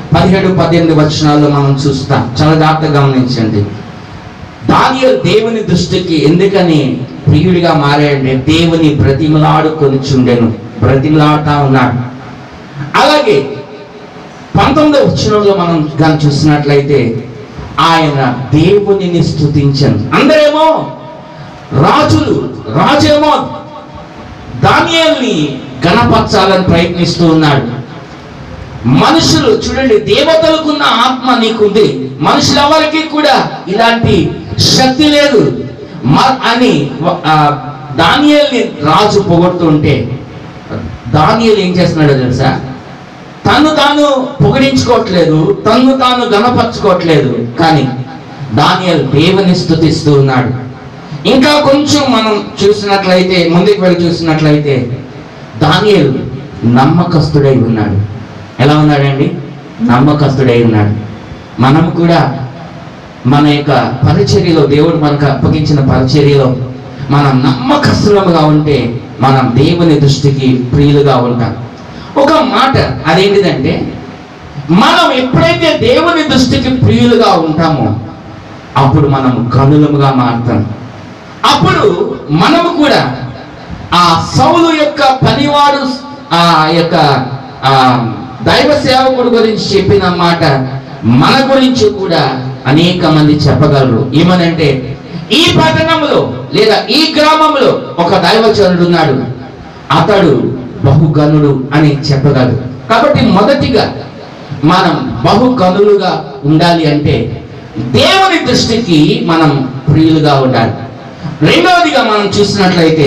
పదిహేడు పద్దెనిమిది వచనాల్లో మనం చూస్తాం చాలా జాగ్రత్తగా గమనించండి దానియలు దేవుని దృష్టికి ఎందుకని ప్రియుడిగా మారాడంటే దేవుని బ్రతిమలాడు కొనిచుండెను బ్రతిమలాడుతా ఉన్నాడు అలాగే పంతొమ్మిదవ వచనంలో మనం కానీ చూసినట్లయితే ఆయన దేవునిని స్తుతించను అందరేమో రాజులు రాజేమో దానియల్ని గణపరచాలని ప్రయత్నిస్తూ ఉన్నాడు మనుషులు చూడండి దేవతలకున్న ఆత్మ నీకుంది మనుషులు ఎవరికి కూడా ఇలాంటి శక్తి లేదు మ- అని ఆ, దానియేల్ని రాజు పొగడుతుంటే దానియేలు ఏం చేస్తున్నాడో తెలుసా తను తాను పొగిడించుకోవట్లేదు తను తాను గణపరచుకోవట్లేదు కానీ దానియల్ దేవుని స్తుతిస్తూ ఉన్నాడు ఇంకా కొంచెం మనం చూసినట్లయితే ముందుకు వెళ్ళి చూసినట్లయితే దానియలు నమ్మకస్తుడై ఉన్నాడు ఎలా ఉన్నాడండి నమ్మకస్తుడై ఉన్నాడు మనం కూడా మన యొక్క పరిచర్యలో దేవుడు మనకు అప్పగించిన పరిచర్యలో మనం నమ్మకస్తులముగా ఉంటే మనం దేవుని దృష్టికి ప్రియులుగా ఉంటాం ఒక మాట అదేంటిదంటే మనం ఎప్పుడైతే దేవుని దృష్టికి ప్రియులుగా ఉంటామో అప్పుడు మనం కనులముగా మారుతాం అప్పుడు మనము కూడా ఆ సౌలు యొక్క పనివాడు ఆ యొక్క ఆ దైవ సేవకుడు గురించి చెప్పిన మాట మన గురించి కూడా అనేక మంది చెప్పగలరు ఏమనంటే ఈ పట్టణంలో లేదా ఈ గ్రామంలో ఒక దైవచరుడు ఉన్నాడు అతడు బహుగనుడు అని చెప్పగలరు కాబట్టి మొదటిగా మనం బహుగనులుగా ఉండాలి అంటే దేవుని దృష్టికి మనం ప్రియులుగా ఉండాలి రెండవదిగా మనం చూసినట్లయితే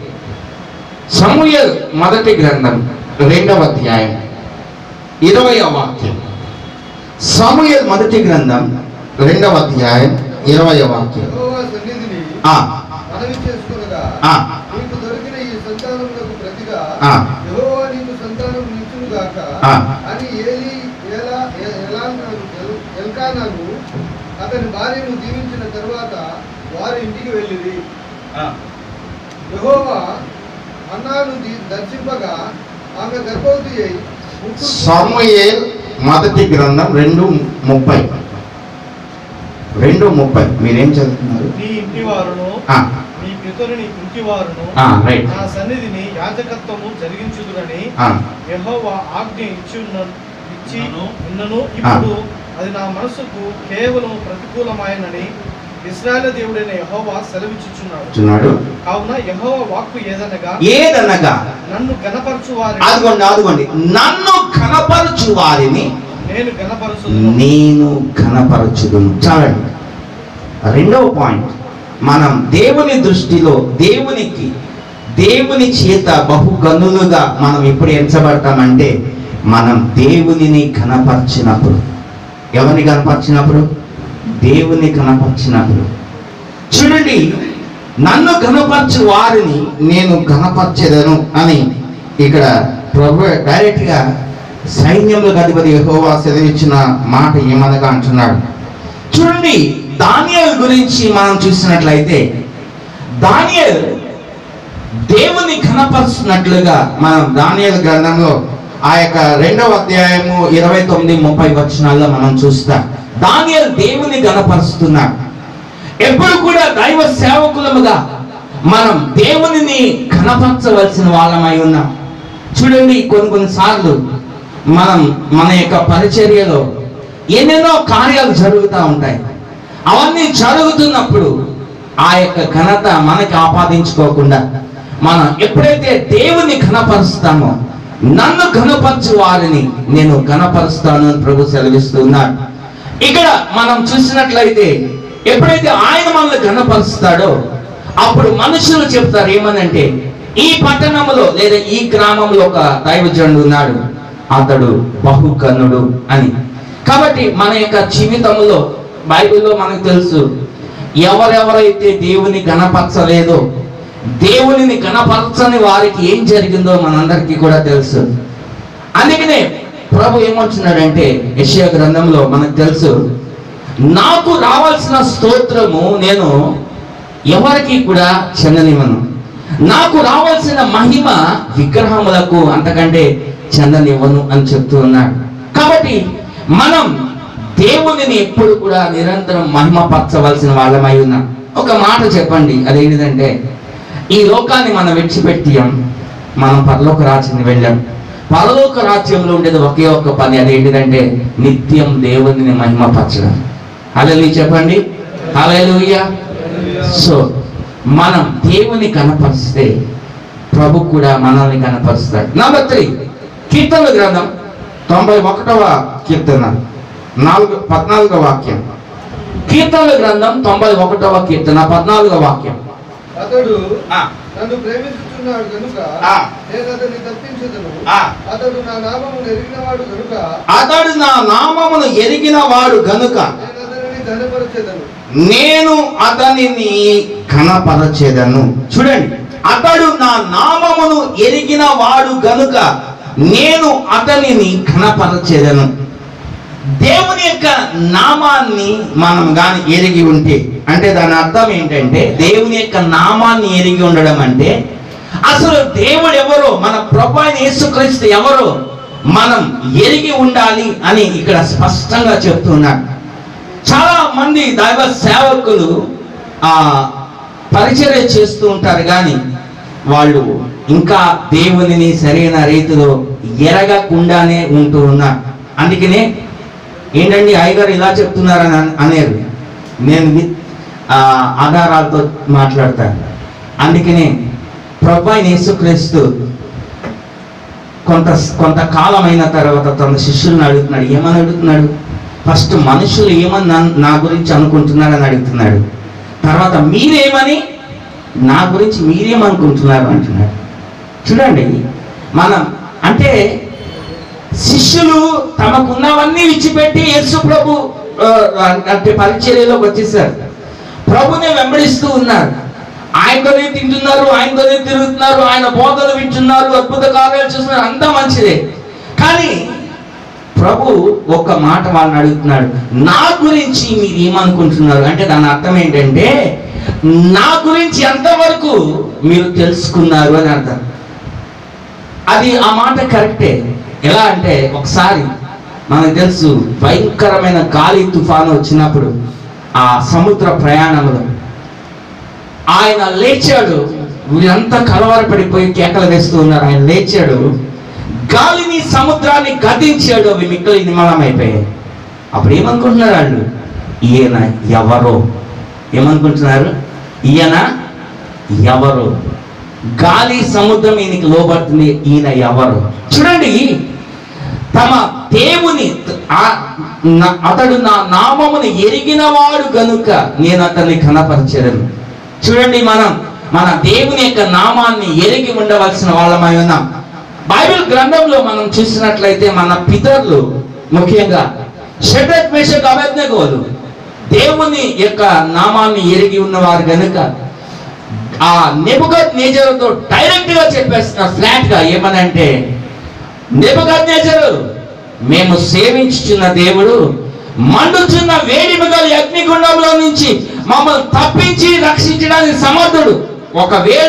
సమూయల్ మొదటి గ్రంథం రెండవ అధ్యాయం ఇరవై వాక్యం సమూయల్ మొదటి గ్రంథం రెండవ అధ్యాయం ఇరవై వాక్యం యెహోవా సన్నిధిని ఆ, మనవి చేసుకొనగా ఆ, నీకు దొరికిన ఈ సంతానములకు ప్రతిగా ఆ. యెహోవా నీకు సంతానం నిచ్చును గాక ఆ. అని ఏలి ఏలా ఏ- ఎలానాను ఎల్- ఎల్కానాను అతని భార్యను దీవించిన తరువాత వారు ఇంటికి వెళ్ళిరి యెహోవా అన్నాను ది- దర్శింపగా ఆమె గర్భవతి అయి ముగ్గురు సమూయేల్ మొదటి గ్రంథం రెండు ముప్పై రెండు ముప్పై మీరేం చదువుతున్నారు నీ ఇంటి వారును ఆ, నీ పితరుని ఇంటి వారును ఆ, రైట్ నా సన్నిధిని యాజకత్వము జరిగించుదురని ఆ, యెహోవా ఆజ్ఞ ఇచ్చి ఉన్న ఇచ్చి ఉన్నను ఇప్పుడు అది నా మనసుకు కేవలం ప్రతికూలమాయనని ఇస్రాయేల్ దేవుడైన యెహోవా సెలవిచ్చుచున్నాడు చూస్తున్నాడు కావున యెహోవా వాక్కు ఏదనగా ఏదనగా నన్ను గణపరచు వారి అదిగోండి అదిగోండి నన్ను కనపరచు వారిని నేను గణపరచుదును నేను ఘనపరచుదును చాలండి రెండవ పాయింట్ మనం దేవుని దృష్టిలో దేవునికి దేవుని చేత బహుగనులుగా మనం ఎప్పుడు ఎంచబడతామంటే మనం దేవునిని ఘనపరిచినప్పుడు ఎవరిని కనపరిచినప్పుడు దేవుని కనపరిచినప్పుడు చూడండి నన్ను ఘనపరచు వారిని నేను ఘనపరచెదను అని ఇక్కడ ప్రభు డైరెక్ట్గా సైన్యంలో అధిపతి యెహోవా సెలవిచ్చిన మాట ఏమనగా అంటున్నాడు చూడండి దానియల్ గురించి మనం చూసినట్లయితే దానియల్ దేవుని ఘనపరుస్తున్నట్లుగా మనం దానియల్ గ్రంథంలో ఆ యొక్క రెండవ అధ్యాయము ఇరవై తొమ్మిది ముప్పై వచనాల్లో మనం చూస్తాం దానియల్ దేవుని ఘనపరుస్తున్నాడు ఎప్పుడు కూడా దైవ సేవకులముగా మనం దేవునిని ఘనపరచవలసిన వాళ్ళమై ఉన్నాం చూడండి కొన్ని కొన్ని సార్లు మనం మన యొక్క పరిచర్యలో ఎన్నెన్నో కార్యాలు జరుగుతూ ఉంటాయి అవన్నీ జరుగుతున్నప్పుడు ఆ యొక్క ఘనత మనకి ఆపాదించుకోకుండా మనం ఎప్పుడైతే దేవుని ఘనపరుస్తామో నన్ను ఘనపరచు వారిని నేను ఘనపరుస్తాను అని ప్రభు సెలవిస్తున్నాడు ఇక్కడ మనం చూసినట్లయితే ఎప్పుడైతే ఆయన మనల్ని ఘనపరుస్తాడో అప్పుడు మనుషులు చెప్తారు ఏమనంటే ఈ పట్టణంలో లేదా ఈ గ్రామంలో ఒక దైవజనుడు ఉన్నాడు అతడు బహుకన్నుడు అని కాబట్టి మన యొక్క జీవితంలో బైబిల్లో మనకు తెలుసు ఎవరెవరైతే దేవుని గణపరచలేదో దేవునిని గణపరచని వారికి ఏం జరిగిందో మనందరికీ కూడా తెలుసు అందుకనే ప్రభు ఏమంటున్నాడంటే యెషయా గ్రంథంలో మనకు తెలుసు నాకు రావాల్సిన స్తోత్రము నేను ఎవరికి కూడా చెందనివ్వను నాకు రావాల్సిన మహిమ విగ్రహములకు అంతకంటే చెందనివ్వను అని చెప్తూ ఉన్నాడు కాబట్టి మనం దేవునిని ఎప్పుడు కూడా నిరంతరం మహిమపరచవలసిన వాళ్ళమై ఉన్నాం ఒక మాట చెప్పండి అదేంటిదంటే ఈ లోకాన్ని మనం విడిచిపెట్టాం మనం పరలోక రాజ్యాన్ని వెళ్ళాం పరలోక రాజ్యంలో ఉండేది ఒకే ఒక్క పని అదేంటిదంటే నిత్యం దేవునిని మహిమపరచడం అలలు చెప్పండి అలలుయ్య సో మనం దేవుని కనపరిస్తే ప్రభు కూడా మనల్ని కనపరుస్తాడు నెంబర్ త్రీ కీర్తన గ్రంథం తొంభై ఒకటవ కీర్తన నాలుగు పద్నాలుగవ వాక్యం కీర్తన గ్రంథం తొంభై ఒకటవ కీర్తన పద్నాలుగవ వాక్యం అతడు ఆ, నన్ను ప్రేమించుచున్నాడు కనుక ఆ. నేను అతన్ని తప్పించదను ఆ. అతడు నా నామమును ఎరిగినవాడు కనుక అతడు నా నామమును ఎరిగిన వాడు గనుక నేను అతనిని ఘనపరచెదను నేను అతనిని కనపరచెదను చూడండి అతడు నా నామమును ఎరిగిన వాడు గనుక నేను అతనిని కనపరచెదను దేవుని యొక్క నామాన్ని మనం గాని ఎరిగి ఉంటే అంటే దాని అర్థం ఏంటంటే దేవుని యొక్క నామాన్ని ఎరిగి ఉండడం అంటే అసలు దేవుడు ఎవరో మన ప్రభు అయిన యేసుక్రీస్తు ఎవరో మనం ఎరిగి ఉండాలి అని ఇక్కడ స్పష్టంగా చెప్తున్నాడు చాలా మంది దైవ సేవకులు ఆ పరిచర్య చేస్తూ ఉంటారు కానీ వాళ్ళు ఇంకా దేవునిని సరైన రీతిలో ఎరగకుండానే ఉంటూ ఉన్నారు అందుకనే ఏంటండి అయ్యగారు ఇలా చెప్తున్నారని అన్- అనేది నేను విత్ ఆ, ఆధారాలతో మాట్లాడతాను అందుకనే ప్రభు అయిన యేసుక్రీస్తు కొంత కొంతకాలం అయిన తర్వాత తన శిష్యులను అడుగుతున్నాడు ఏమని అడుగుతున్నాడు ఫస్ట్ మనుషులు ఏమని నన్- నా గురించి అనుకుంటున్నారని అడుగుతున్నాడు తర్వాత మీరేమని నా గురించి మీరేమనుకుంటున్నారు అంటున్నాడు చూడండి మనం అంటే శిష్యులు తమకున్నవన్నీ విడిచిపెట్టి యేసు ప్రభు ఆ, అంటే పరిచర్యలోకి వచ్చేసారు ప్రభుని వెంబడిస్తూ ఉన్నారు ఆయనతోనే తింటున్నారు ఆయనతోనే తిరుగుతున్నారు ఆయన బోధలు వింటున్నారు అద్భుత కార్యాలు చూస్తున్నారు అంతా మంచిదే కానీ ప్రభు ఒక్క మాట వాళ్ళని అడుగుతున్నాడు నా గురించి మీరు ఏమనుకుంటున్నారు అంటే దాని అర్థం ఏంటంటే నా గురించి ఎంతవరకు మీరు తెలుసుకున్నారు అని అర్థం అది ఆ మాట కరెక్టే ఎలా అంటే ఒకసారి మనకు తెలుసు భయంకరమైన గాలి తుఫాను వచ్చినప్పుడు ఆ సముద్ర ప్రయాణంలో ఆయన లేచాడు వీరంతా కలవరపడిపోయి కేకలు వేస్తూ ఉన్నారు ఆయన లేచాడు గాలిని సముద్రాన్ని గతించాడు అవి మిక్కలు నిమలమైపోయాయి అప్పుడు ఏమనుకుంటున్నారు వాళ్ళు ఈయన ఎవరో ఏమనుకుంటున్నారు ఈయన ఎవరు గాలి సముద్రం ఈయనకి లోబడుతుంది ఈయన ఎవరు చూడండి తమ దేవుని ఆ- నా- అతడు నా నామమును ఎరిగినవాడు గనుక నేను అతన్ని కనపరచెదను చూడండి మనం మన దేవుని యొక్క నామాన్ని ఎరిగి ఉండవలసిన వాళ్ళమై ఉన్నాం బైబిల్ గ్రంథంలో మనం చూసినట్లయితే మన పితరులు ముఖ్యంగా షడ్రత్ మేషక్ అభజ్ఞగోలు దేవుని యొక్క నామాన్ని ఎరిగి ఉన్నవారు గనుక ఆ నెబుగద్ నేజర్తో డైరెక్ట్ గా చెప్పేస్తున్నారు ఫ్లాట్ గా ఏమనంటే నెబుగద్ నేజరు మేము సేవించుచున్న దేవుడు మండుచున్న వేడి మిగలు అగ్నిగుండంలో నుంచి మమ్మల్ని తప్పించి రక్షించడానికి సమర్థుడు ఒకవేళ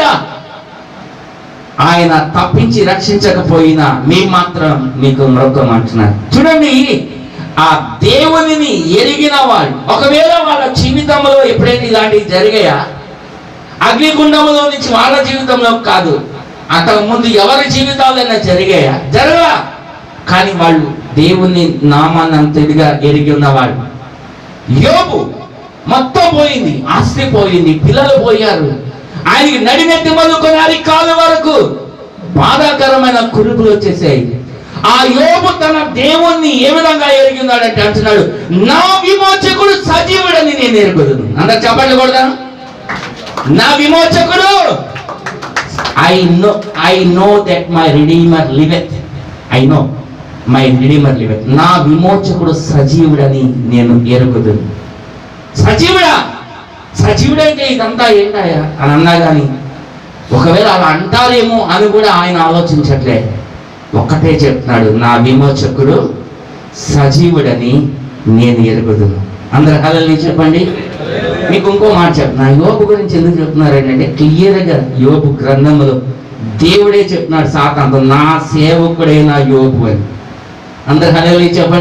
ఆయన తప్పించి రక్షించకపోయినా మేము మాత్రం మీకు మృగం అంటున్నారు చూడండి ఆ దేవునిని ఎరిగిన వాళ్ళు ఒకవేళ వాళ్ళ జీవితంలో ఎప్పుడైనా ఇలాంటివి జరిగాయా అగ్నిగుండంలో నుంచి వాళ్ళ జీవితంలో కాదు అంతకు ముందు ఎవరి జీవితాలైనా జరిగాయా జరగలా కానీ వాళ్ళు దేవుని నామాన్ని అంత ఇదిగా ఎరిగి ఉన్నవాళ్ళు యోబు మొత్తం పోయింది ఆస్తి పోయింది పిల్లలు పోయారు ఆయనకి నడినెత్తి మొదలుకొని అది కాలు వరకు బాధాకరమైన కురుపులు వచ్చేసాయి ఆ యోబు తన దేవుణ్ణి ఏ విధంగా ఎరిగినాడంటే అంటున్నాడు నా విమోచకుడు సజీవుడని నేను ఎరుగుదును అందరు చెప్పండి కొడదాను నా విమోచకుడు I know I know that my redeemer liveth I know my redeemer liveth నా విమోచకుడు సజీవుడని నేను ఎరుగుదును సజీవుడా సజీవుడైతే ఇదంతా ఏంటాయా అని అన్నా కానీ ఒకవేళ అలా అంటారేమో అని కూడా ఆయన ఆలోచించట్లే ఒక్కటే చెప్తున్నాడు నా విమోచకుడు సజీవుడని నేను ఎరుగుదును అందరు కలల్ని చెప్పండి మీకు ఇంకో మాట చెప్తున్నా యోబు గురించి ఎందుకు చెప్తున్నారు ఏంటంటే క్లియర్గా యోబు గ్రంథంలో దేవుడే చెప్తున్నాడు సాతాంతో నా సేవకుడైన యోబు అని అందరు హలో చెప్పండి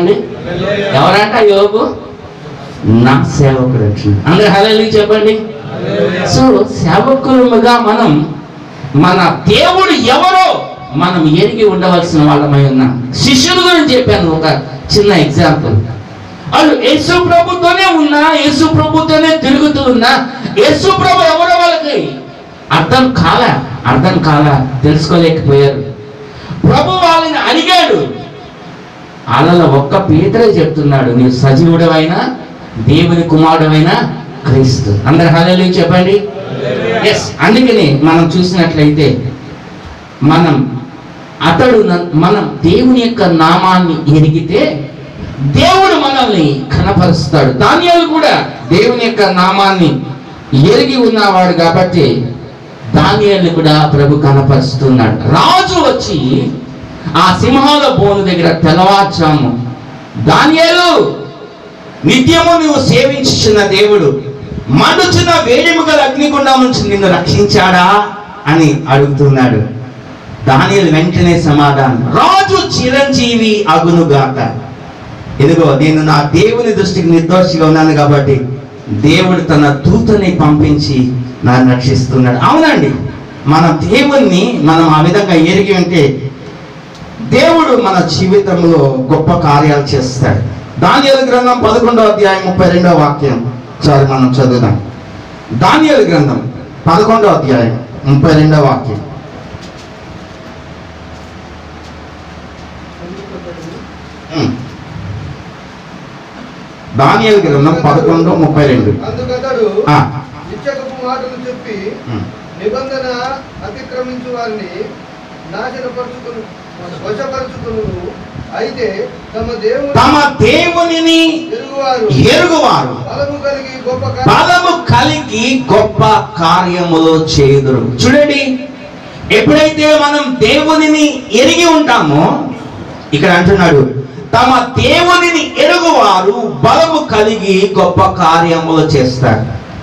ఎవరంట యోగు నా సేవకుడు అంటున్నాడు అందరు హలో చెప్పండి సో సేవకులుగా మనం మన దేవుడు ఎవరో మనం ఎరిగి ఉండవలసిన వాళ్ళమై ఉన్నాం శిష్యుల గురించి చెప్పాను ఒక చిన్న ఎగ్జాంపుల్ వాళ్ళు యేసు ప్రభుతోనే ఉన్నా యేసు ప్రభుతోనే తిరుగుతూ ఉన్నా యేసు ప్రభు ఎవరో వాళ్ళకి అర్థం కాల అర్థం కాల తెలుసుకోలేకపోయారు ప్రభు వాళ్ళని అడిగాడు వాళ్ళలో ఒక్క పీతరే చెప్తున్నాడు నీవు సజీవుడవైనా దేవుని కుమారుడవైనా క్రీస్తు అందరు హలో చెప్పండి ఎస్ అందుకని మనం చూసినట్లయితే మనం అతడు న- మనం దేవుని యొక్క నామాన్ని ఎరిగితే దేవుడు మనల్ని కనపరుస్తాడు దానియాలు కూడా దేవుని యొక్క నామాన్ని ఎరిగి ఉన్నవాడు కాబట్టి దానియాలు కూడా ప్రభు కనపరుస్తున్నాడు రాజు వచ్చి ఆ సింహాల బోను దగ్గర తెల్లవారుజాము దానియేలు నిత్యము నువ్వు సేవించుచున్న దేవుడు మండుచున్న వేడిము గల అగ్నిగుండం నుంచి నిన్ను రక్షించాడా అని అడుగుతున్నాడు దానియలు వెంటనే సమాధానం రాజు చిరంజీవి అగునుగాక ఇదిగో నేను నా దేవుని దృష్టికి నిర్దోషిగా ఉన్నాను కాబట్టి దేవుడు తన దూతని పంపించి నన్ను రక్షిస్తున్నాడు అవునండి మన దేవుణ్ణి మనం ఆ విధంగా ఎరిగి ఉంటే దేవుడు మన జీవితంలో గొప్ప కార్యాలు చేస్తాడు దానియలు గ్రంథం పదకొండవ అధ్యాయం ముప్పై రెండవ వాక్యం ఒకసారి మనం చదువుదాం దానియలు గ్రంథం పదకొండవ అధ్యాయం ముప్పై రెండవ వాక్యం ఉమ్. దానియలు గ్రంథం పదకొండు ముప్పై రెండు అందుకతడు ఆ, ఇచ్చకపు మాటలు చెప్పి ఉమ్. నిబంధన అతిక్రమించు వారిని నాశనపరుచుకును వశపరుచుకును అయితే తమ దేవుని తమ దేవునిని తిరుగువారు ఎరుగువారు బలము కలిగి గొప్ప కార్య- బలము కలిగి గొప్ప కార్యములు చేయుదురు చూడండి ఎప్పుడైతే మనం దేవునిని ఎరిగి ఉంటామో ఇక్కడ అంటున్నాడు తమ దేవునిని ఎరుగువారు బలము కలిగి గొప్ప కార్యములు చేస్తారు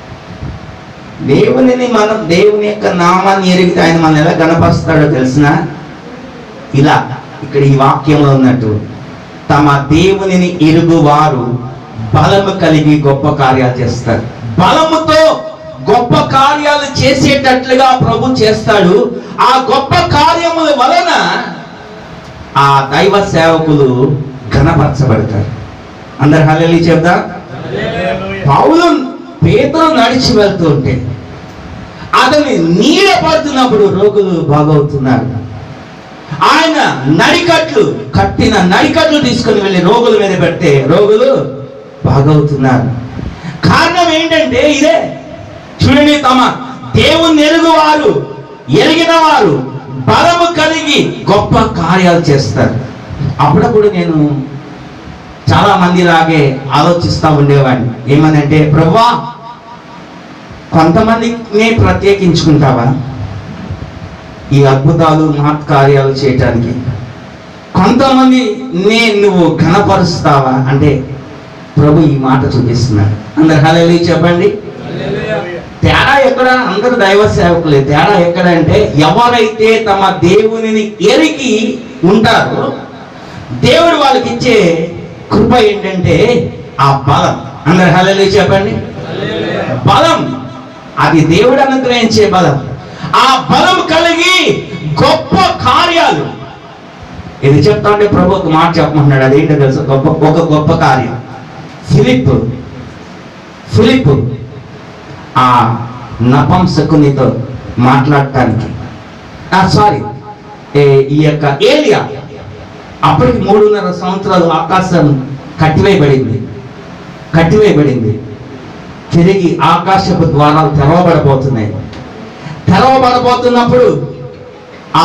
దేవునిని మనం దేవుని యొక్క నామాన్ని ఎరిగితే ఆయన మనం ఎలా గణపరుస్తాడో తెలిసిన ఇలా ఇక్కడ ఈ వాక్యంలో ఉన్నట్టు తమ దేవునిని ఎరుగువారు బలము కలిగి గొప్ప కార్యాలు చేస్తారు బలముతో గొప్ప కార్యాలు చేసేటట్లుగా ప్రభు చేస్తాడు ఆ గొప్ప కార్యముల వలన ఆ దైవ సేవకులు ఘనపరచబడతారు అందరు హల్లెలూయా చెప్దా పౌలు పేదలు నడిచి వెళ్తూ ఉంటే అతని నీడ పడుతున్నప్పుడు రోగులు బాగవుతున్నారు ఆయన నడికట్లు కట్టిన నడికట్లు తీసుకొని వెళ్ళి రోగుల మీద పెడితే రోగులు బాగవుతున్నారు కారణం ఏంటంటే ఇదే చూడండి తమ దేవుని ఎరుగువారు ఎరిగిన వారు బలము కలిగి గొప్ప కార్యాలు చేస్తారు అప్పుడప్పుడు నేను చాలా మంది లాగే ఆలోచిస్తూ ఉండేవాడిని ఏమనంటే ప్రభువా కొంతమందిని ప్రత్యేకించుకుంటావా ఈ అద్భుతాలు మహత్కార్యాలు చేయటానికి కొంతమంది నే నువ్వు ఘనపరుస్తావా అంటే ప్రభు ఈ మాట చూపిస్తున్నాడు అందరు హలో చెప్పండి తేడా ఎక్కడ అందరు దైవ సేవకులే తేడా ఎక్కడ అంటే ఎవరైతే తమ దేవునిని ఎరిగి ఉంటారో దేవుడు వాళ్ళకి ఇచ్చే కృప ఏంటంటే ఆ బలం అందరు హలో చెప్పండి బలం అది దేవుడు అనుగ్రహించే బలం ఆ బలం కలిగి గొప్ప కార్యాలు ఇది చెప్తా ఉంటే ప్రభు ఒక మాట చెప్పమంటున్నాడు అదేంటో తెలుసు గొప్ప ఒక గొప్ప కార్యం ఫిలిప్ ఫిలిప్ ఆ నపంసకునితో మాట్లాడటానికి సారీ ఈ యొక్క ఏలియా అప్పటికి మూడున్నర సంవత్సరాలు ఆకాశం కట్టివేయబడింది కట్టివేయబడింది తిరిగి ఆకాశపు ద్వారాలు తెరవబడబోతున్నాయి తెరవబడబోతున్నప్పుడు ఆ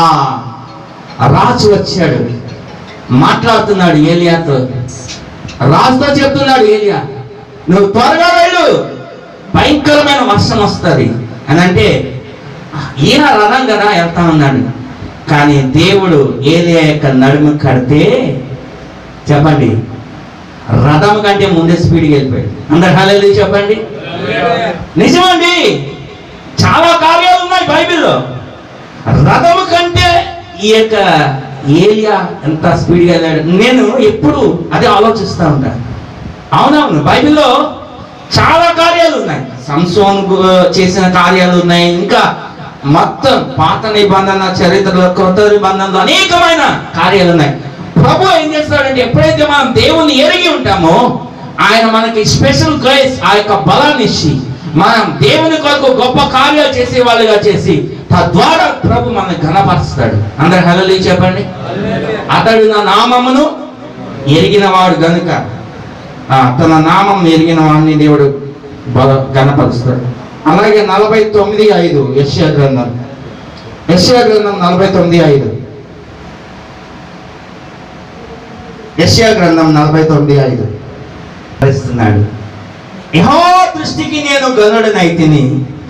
రాజు వచ్చాడు మాట్లాడుతున్నాడు ఏలియాతో రాజుతో చెప్తున్నాడు ఏలియా నువ్వు త్వరగా వెళ్ళు భయంకరమైన వర్షం వస్తుంది అని అంటే ఈయన రథం కదా వెళ్తా ఉన్నాడు కానీ దేవుడు ఏలియా యొక్క నడుము కడితే చెప్పండి రథం కంటే ముందే స్పీడ్కి వెళ్ళిపోయాడు అందరు హలో చెప్పండి నిజమండి చాలా కార్యాలు ఉన్నాయి బైబిల్లో రథము కంటే ఈ యొక్క ఏలియా ఎంత స్పీడ్గా వెళ్ళాడు నేను ఎప్పుడు అదే ఆలోచిస్తూ ఉంటాను అవునవును బైబిల్లో చాలా కార్యాలు ఉన్నాయి సంసోన్ గు- చేసిన కార్యాలు ఉన్నాయి ఇంకా మొత్తం పాత నిబంధన చరిత్రలో కొత్త నిబంధనలో అనేకమైన కార్యాలు ఉన్నాయి ప్రభు ఏం చేస్తాడంటే ఎప్పుడైతే మనం దేవుని ఎరిగి ఉంటామో ఆయన మనకి స్పెషల్ గ్రేస్ ఆ యొక్క బలాన్ని ఇచ్చి మనం దేవుని కొరకు గొప్ప కార్యాలు చేసే వాళ్ళుగా చేసి తద్వారా ప్రభు మనల్ని ఘనపరుస్తాడు అందరు హలలి చెప్పండి అతడు నా నామమును ఎరిగిన వాడు గనుక ఆ, తన నామం ఎరిగిన వాడిని దేవుడు బల ఘనపరుస్తాడు అలాగే నలభై తొమ్మిది ఐదు యశ్యా గ్రంథం యశ్యా గ్రంథం నలభై తొమ్మిది ఐదు యశ్యా గ్రంథం నలభై తొమ్మిది ఐదు ఇస్తున్నాడు యహో దృష్టికి నేను గనుడనైతిని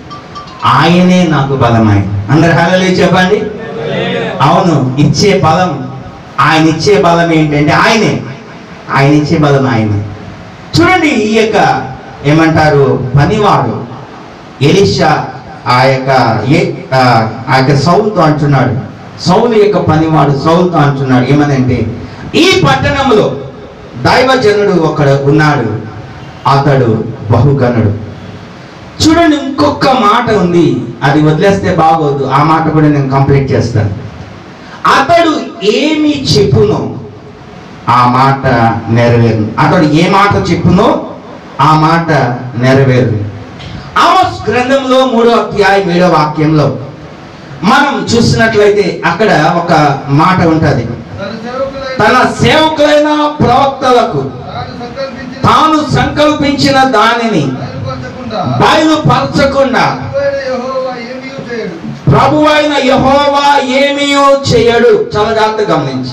ఆయనే నాకు బలమై అందరు హలో చెప్పండి అవును ఇచ్చే బలం ఆయన ఇచ్చే బలం ఏంటంటే ఆయనే ఆయన ఇచ్చే బలం ఆయనే చూడండి ఈ యొక్క ఏమంటారు పనివాడు ఎలిషా ఆ యొక్క ఏ ఆ ఆ యొక్క సౌలుతో అంటున్నాడు సౌలు యొక్క పనివాడు సౌలుతో అంటున్నాడు ఏమనంటే ఈ పట్టణంలో దైవజనుడు ఒకడు ఉన్నాడు అతడు బహుగనుడు చూడండి ఇంకొక మాట ఉంది అది వదిలేస్తే బాగోదు ఆ మాట కూడా నేను కంప్లీట్ చేస్తాను అతడు ఏమి చెప్పునో ఆ మాట నెరవేరు అతడు ఏ మాట చెప్పునో ఆ మాట నెరవేరు ఆమోస్ గ్రంథంలో మూడో అధ్యాయం ఏడో వాక్యంలో మనం చూసినట్లయితే అక్కడ ఒక మాట ఉంటది తన సేవకులైన తన సేవకులైన ప్రవక్తలకు తాను సంకల్పించిన తాను సంకల్పించిన దానిని బయలుపరచకుండా బయలుపరచకుండా ప్రభువైన యెహోవా ఏమీ చేయడు ప్రభు అయిన యహోవా ఏమీ చేయడు చాలా జాగ్రత్త గమనించు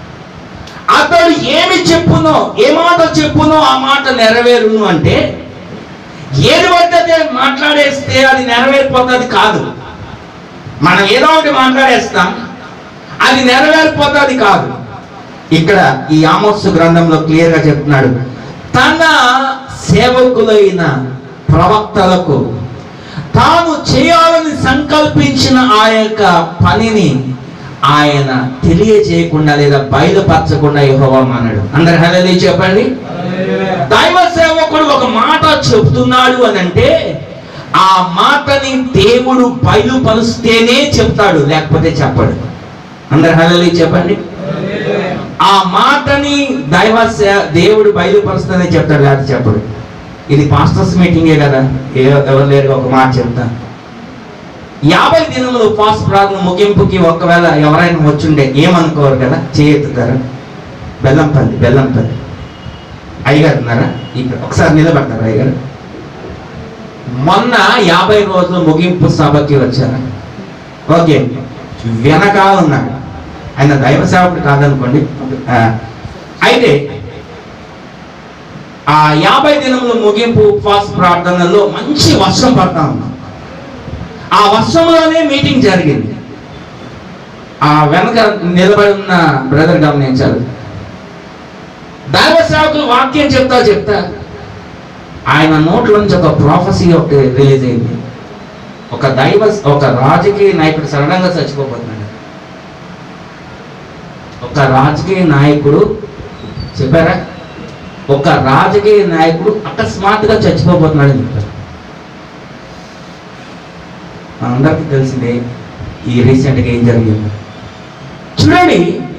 అతడు ఏమి చెప్పునో ఏ మాట చెప్పునో ఆ మాట నెరవేరును అంటే ఏది పడితే మాట్లాడేస్తే అది నెరవేరిపోతుంది కాదు మనం ఏదో ఒకటి మాట్లాడేస్తాం అది నెరవేరిపోతుంది కాదు ఇక్కడ ఈ ఆమోస్ గ్రంథంలో క్లియర్ గా చెప్తున్నాడు తన సేవకులైన ప్రవక్తలకు తాను చేయాలని సంకల్పించిన ఆ యొక్క పనిని ఆయన తెలియజేయకుండా లేదా బయలుపరచకుండా యెహోవా మానడు అందరు హలో చెప్పండి దైవ సేవకుడు ఒక మాట చెప్తున్నాడు అని అంటే ఆ మాటని దేవుడు బయలుపరుస్తేనే చెప్తాడు లేకపోతే చెప్పడు అందరు హలో చెప్పండి ఆ మాటని దైవ సే- దేవుడు బయలుపరుస్తేనే చెప్తాడు లేకపోతే చెప్పడు ఇది పాస్టర్స్ మీటింగే కదా ఏ- ఎవరు లేరు ఒక మాట చెప్తా యాభై దినములు ఉపవాస ప్రార్థన ముగింపుకి ఒకవేళ ఎవరైనా వచ్చుండే ఏమనుకోరు కదా చేయెత్తుతారు బెల్లంపల్లి బెల్లంపల్లి అయ్యగారు ఉన్నారా ఇక్కడ ఒకసారి నిలబడతారు అయ్యగారు మొన్న యాభై రోజులు ముగింపు సభకి వచ్చారా ఓకే వెనకాల ఉన్నాడు ఆయన దైవ సేవకుడు కాదనుకోండి ఆ, అయితే ఆ యాభై దినముల ముగింపు ఉపవాస ప్రార్థనలో మంచి వర్షం పడతా ఉంది ఆ వర్షంలోనే మీటింగ్ జరిగింది ఆ వెనక నిలబడి ఉన్న బ్రదర్ గమనించాలి దైవ సేవకులు వాక్యం చెప్తా చెప్తా ఆయన నోట్ల నుంచి ఒక ప్రాఫసీ ఒకటి రిలీజ్ అయింది ఒక దైవ ఒక రాజకీయ నాయకుడు సడన్గా చచ్చిపోతున్నాడు ఒక రాజకీయ నాయకుడు చెప్పారా ఒక రాజకీయ నాయకుడు అకస్మాత్తుగా చచ్చిపోతున్నాడు అని చెప్పారు మనందరికీ తెలిసిందే ఈ రీసెంట్గా ఏం జరిగింది చూడండి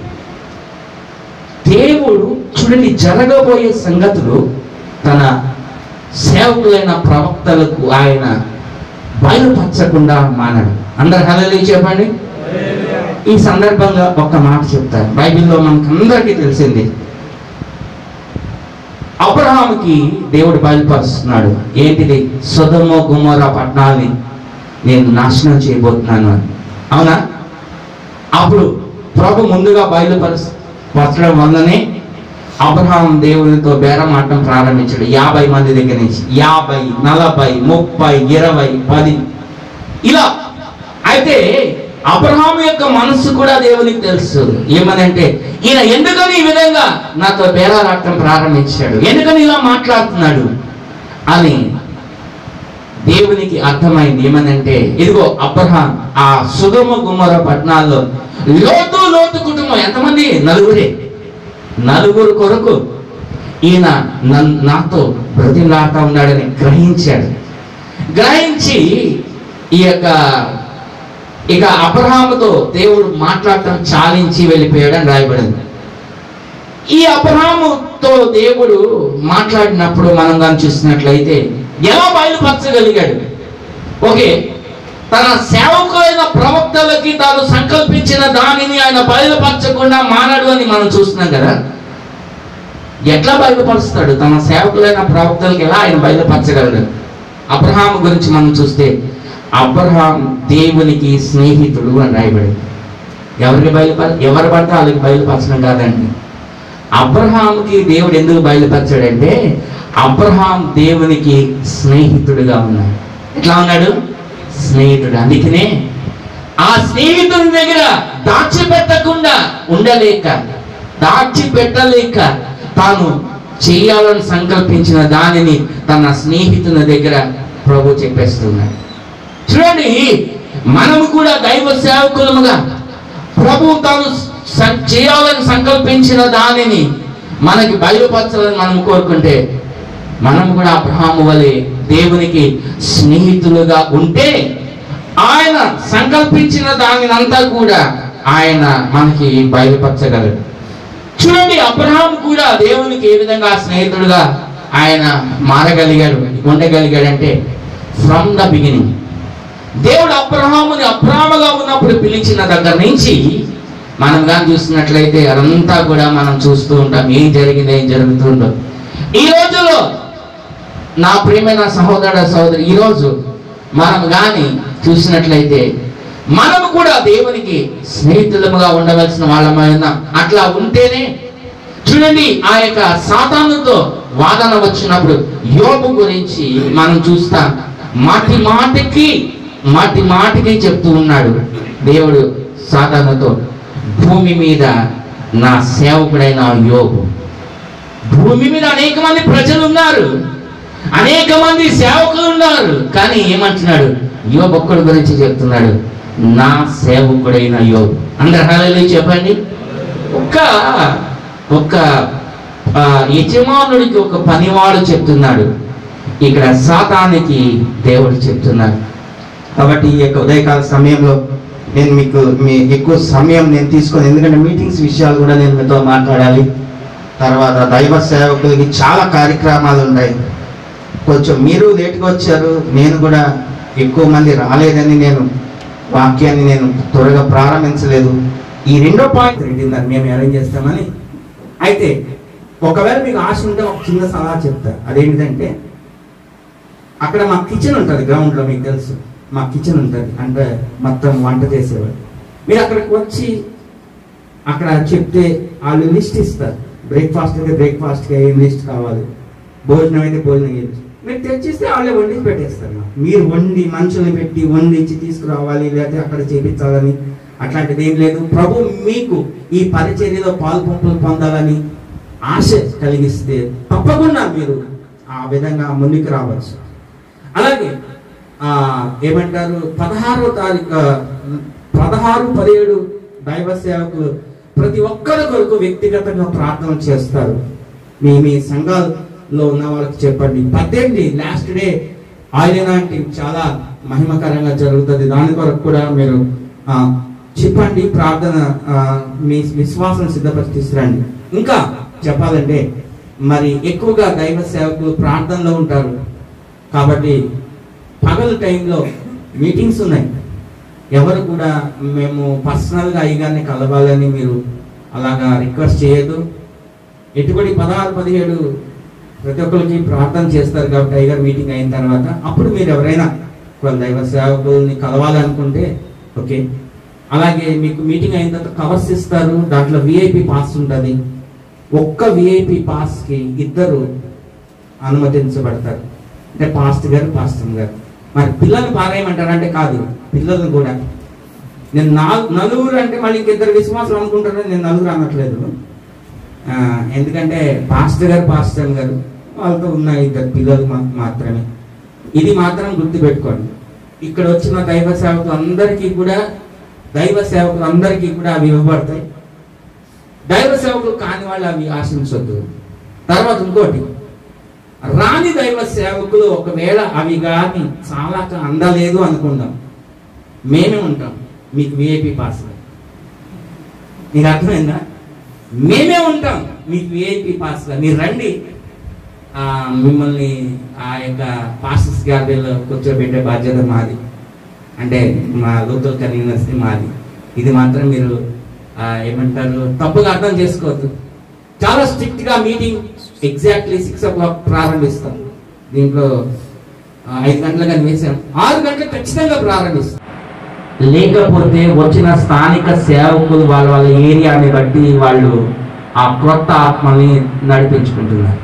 దేవుడు చూడండి జరగబోయే సంగతులు తన సేవకులైన ప్రవక్తలకు ఆయన బయలుపరచకుండా మానడు అందరు హలో చెప్పండి ఈ సందర్భంగా ఒక మాట చెప్తారు బైబిల్లో మనకు అందరికీ తెలిసింది అబ్రహాముకి దేవుడు బయలుపరుస్తున్నాడు ఏంటిది సుధమ గుమర పట్టణాన్ని నేను నాశనం చేయబోతున్నాను అని అవునా అప్పుడు ప్రభు ముందుగా బయలుపరచ పరచడం వల్లనే అబ్రహాం దేవునితో బేరం ఆడటం ప్రారంభించాడు యాభై మంది దగ్గర నుంచి యాభై నలభై ముప్పై ఇరవై పది ఇలా అయితే అబ్రహాం యొక్క మనస్సు కూడా దేవునికి తెలుసు ఏమనంటే ఈయన ఎందుకని ఈ విధంగా నాతో బేరాలాడటం ప్రారంభించాడు ఎందుకని ఇలా మాట్లాడుతున్నాడు అని దేవునికి అర్థమైంది ఏమనంటే ఇదిగో అబ్రహాం ఆ సుగమ గుమ్మర పట్టణాల్లో లోతు లోతు కుటుంబం ఎంతమంది నలుగురే నలుగురు కొరకు ఈయన నన్- నాతో బ్రతిలాడుతూ ఉన్నాడని గ్రహించాడు గ్రహించి ఈ యొక్క ఇక అబ్రహాముతో దేవుడు మాట్లాడటం చాలించి వెళ్ళిపోయాడని రాయబడింది ఈ అబ్రహాముతో దేవుడు మాట్లాడినప్పుడు మనం దాన్ని చూసినట్లయితే ఎలా బయలుపరచగలిగాడు ఓకే తన సేవకులైన ప్రవక్తలకి తాను సంకల్పించిన దానిని ఆయన బయలుపరచకుండా మానడు అని మనం చూస్తున్నాం కదా ఎట్లా బయలుపరుస్తాడు తన సేవకులైన ప్రవక్తలకు ఎలా ఆయన బయలుపరచగలడు అబ్రహాం గురించి మనం చూస్తే అబ్రహాం దేవునికి స్నేహితుడు అని రాయబడింది ఎవరికి బయలుపర ఎవరు పడితే వాళ్ళకి బయలుపరచడం కాదండి అబ్రహాంకి దేవుడు ఎందుకు బయలుపరచాడంటే అబ్రహాం దేవునికి స్నేహితుడుగా ఉన్నాడు ఎట్లా ఉన్నాడు స్నేహితుడు అందుకనే ఆ స్నేహితుడి దగ్గర దాచిపెట్టకుండా ఉండలేక దాచిపెట్టలేక తాను చేయాలని సంకల్పించిన దానిని తన స్నేహితుని దగ్గర ప్రభు చెప్పేస్తున్నాడు చూడండి మనము కూడా దైవ సేవకులముగా ప్రభు తాను స- చేయాలని సంకల్పించిన దానిని మనకి బయలుపరచాలని మనం కోరుకుంటే మనం కూడా అబ్రహాము వలె దేవునికి స్నేహితులుగా ఉంటే ఆయన సంకల్పించిన దానినంతా కూడా ఆయన మనకి బయలుపరచగలడు చూడండి అబ్రహాం కూడా దేవునికి ఏ విధంగా స్నేహితుడుగా ఆయన మారగలిగాడు ఉండగలిగాడంటే ఫ్రమ్ ద బిగినింగ్ దేవుడు అబ్రహాముని అబ్రాహముగా ఉన్నప్పుడు పిలిచిన దగ్గర నుంచి మనం కానీ చూస్తున్నట్లయితే అదంతా కూడా మనం చూస్తూ ఉంటాం ఏం జరిగింది ఏం జరుగుతుందో ఈ రోజులో నా ప్రియమైన సహోదర సహోదరి ఈ రోజు మనం కానీ చూసినట్లయితే మనము కూడా దేవునికి స్నేహితులముగా ఉండవలసిన వాళ్ళమైన అట్లా ఉంటేనే చూడండి ఆ యొక్క సాతానుతో వాదన వచ్చినప్పుడు యోబు గురించి మనం చూస్తాం మాటి మాటికి మాటి మాటికి చెప్తూ ఉన్నాడు దేవుడు సాతానుతో భూమి మీద నా సేవకుడైన యోబు భూమి మీద అనేక మంది ప్రజలు ఉన్నారు అనేక మంది సేవకులు ఉన్నారు కానీ ఏమంటున్నాడు యోబు ఒక్కడి గురించి చెప్తున్నాడు నా సేవకుడైన యోబు అందరు హల్లెలూయా చెప్పండి ఒక్క ఒక్క ఆ, యజమానుడికి ఒక పనివాడు చెప్తున్నాడు ఇక్కడ సాతానికి దేవుడు చెప్తున్నాడు కాబట్టి ఈ యొక్క ఉదయకాల సమయంలో నేను మీకు మీ ఎక్కువ సమయం నేను తీసుకొని ఎందుకంటే మీటింగ్స్ విషయాలు కూడా నేను మీతో మాట్లాడాలి తర్వాత దైవ సేవకులకి చాలా కార్యక్రమాలు ఉన్నాయి కొంచెం మీరు లేట్గా వచ్చారు నేను కూడా ఎక్కువ మంది రాలేదని నేను వాక్యాన్ని నేను త్వరగా ప్రారంభించలేదు ఈ రెండో పాయింట్ రెండున్నర మేము అరేంజ్ చేస్తామని అయితే ఒకవేళ మీకు ఆశ ఉంటే ఒక చిన్న సలహా చెప్తా అదేంటంటే అక్కడ మా కిచెన్ ఉంటుంది గ్రౌండ్లో మీకు తెలుసు మా కిచెన్ ఉంటుంది అంటే మొత్తం వంట చేసేవాడు మీరు అక్కడికి వచ్చి అక్కడ చెప్తే వాళ్ళు లిస్ట్ ఇస్తారు బ్రేక్ఫాస్ట్ అయితే బ్రేక్ఫాస్ట్కి ఏం లిస్ట్ కావాలి భోజనం అయితే భోజనం ఏం మీరు తెచ్చిస్తే వాళ్ళే వండి పెట్టేస్తారు నాకు. మీరు వండి మనుషుల్ని పెట్టి వండించి తీసుకురావాలి లేకపోతే అక్కడ చేపించాలని అట్లాంటిది ఏం లేదు ప్రభు మీకు ఈ పరిచర్యలో పాల్పంపులు పొందాలని ఆశ కలిగిస్తే తప్పకుండా మీరు ఆ విధంగా ముందుకు రావచ్చు అలాగే ఆ ఏమంటారు పదహారో తారీఖు పదహారు పదిహేడు దైవ సేవకులు ప్రతి ఒక్కరి కొరకు వ్యక్తిగతంగా ప్రార్థన చేస్తారు మీ మీ సంఘాల్లో ఉన్న వాళ్ళకి చెప్పండి పద్దెనిమిది లాస్ట్ డే ఆయిల్ లాంటి చాలా మహిమకరంగా జరుగుతుంది దాని కొరకు కూడా మీరు ఆ, చెప్పండి ప్రార్థన ఆ, మీ విశ్వాసం సిద్ధపరిచి తీసుకురండి ఇంకా చెప్పాలంటే మరి ఎక్కువగా దైవ సేవకులు ప్రార్థనలో ఉంటారు కాబట్టి పగల టైంలో మీటింగ్స్ ఉన్నాయి ఎవరు కూడా మేము పర్సనల్గా అయ్యగారిని కలవాలని మీరు అలాగా రిక్వెస్ట్ చేయొద్దు ఎటువంటి పదహారు పదిహేడు ప్రతి ఒక్కరికి ప్రార్థన చేస్తారు కాబట్టి అయ్యగారు మీటింగ్ అయిన తర్వాత అప్పుడు మీరు ఎవరైనా కొంత దైవ సేవకుల్ని కలవాలనుకుంటే ఓకే అలాగే మీకు మీటింగ్ అయిన తర్వాత కవర్స్ ఇస్తారు దాంట్లో విఐపి పాస్ ఉంటుంది ఒక్క విఐపి పాస్కి ఇద్దరు అనుమతించబడతారు అంటే పాస్ట్ గారు పాస్టర్ గారు మరి పిల్లల్ని పారేయమంటారంటే కాదు పిల్లల్ని కూడా నేను నాలుగు నలుగురు అంటే మళ్ళీ ఇంకిద్దరు విశ్వాసం అనుకుంటారు నేను నలుగురు అనట్లేదు ఆ, ఎందుకంటే పాస్టర్ గారు పాస్టర్ గారు వాళ్ళతో ఉన్న ఇద్దరు పిల్లలు మా- మాత్రమే ఇది మాత్రం గుర్తుపెట్టుకోండి ఇక్కడ వచ్చిన దైవ సేవకులు అందరికీ కూడా దైవ సేవకులందరికీ కూడా అవి ఇవ్వబడతాయి దైవ సేవకులు కాని వాళ్ళు అవి ఆశించొద్దు తర్వాత ఇంకోటి రాని దైవ సేవకులు ఒకవేళ అవి కానీ చాలా అందలేదు అనుకుందాం మేమే ఉంటాం మీకు విఐపి పాస్ నీకు అర్థమైందా మేమే ఉంటాం మీకు విఐపి పాస్ మీరు రండి ఆ, మిమ్మల్ని ఆ యొక్క పాస్టర్స్ గ్యాలరీలో కూర్చోబెట్టే బాధ్యత మాది అంటే మా లోకల్ కన్వీనర్స్ మాది ఇది మాత్రం మీరు ఆ, ఏమంటారు తప్పుగా అర్థం చేసుకోవద్దు చాలా స్ట్రిక్ట్ గా meeting exactly six o'clock ప్రారంభిస్తాం దీంట్లో ఆ, ఐదు గంటలకు అని వేసాం ఆరు గంటలకు ఖచ్చితంగా ప్రారంభిస్తాం లేకపోతే వచ్చిన స్థానిక సేవకులు వాళ్ళ వాళ్ళ ఏరియాని బట్టి వాళ్ళు ఆ క్రొత్త ఆత్మని నడిపించుకుంటున్నారు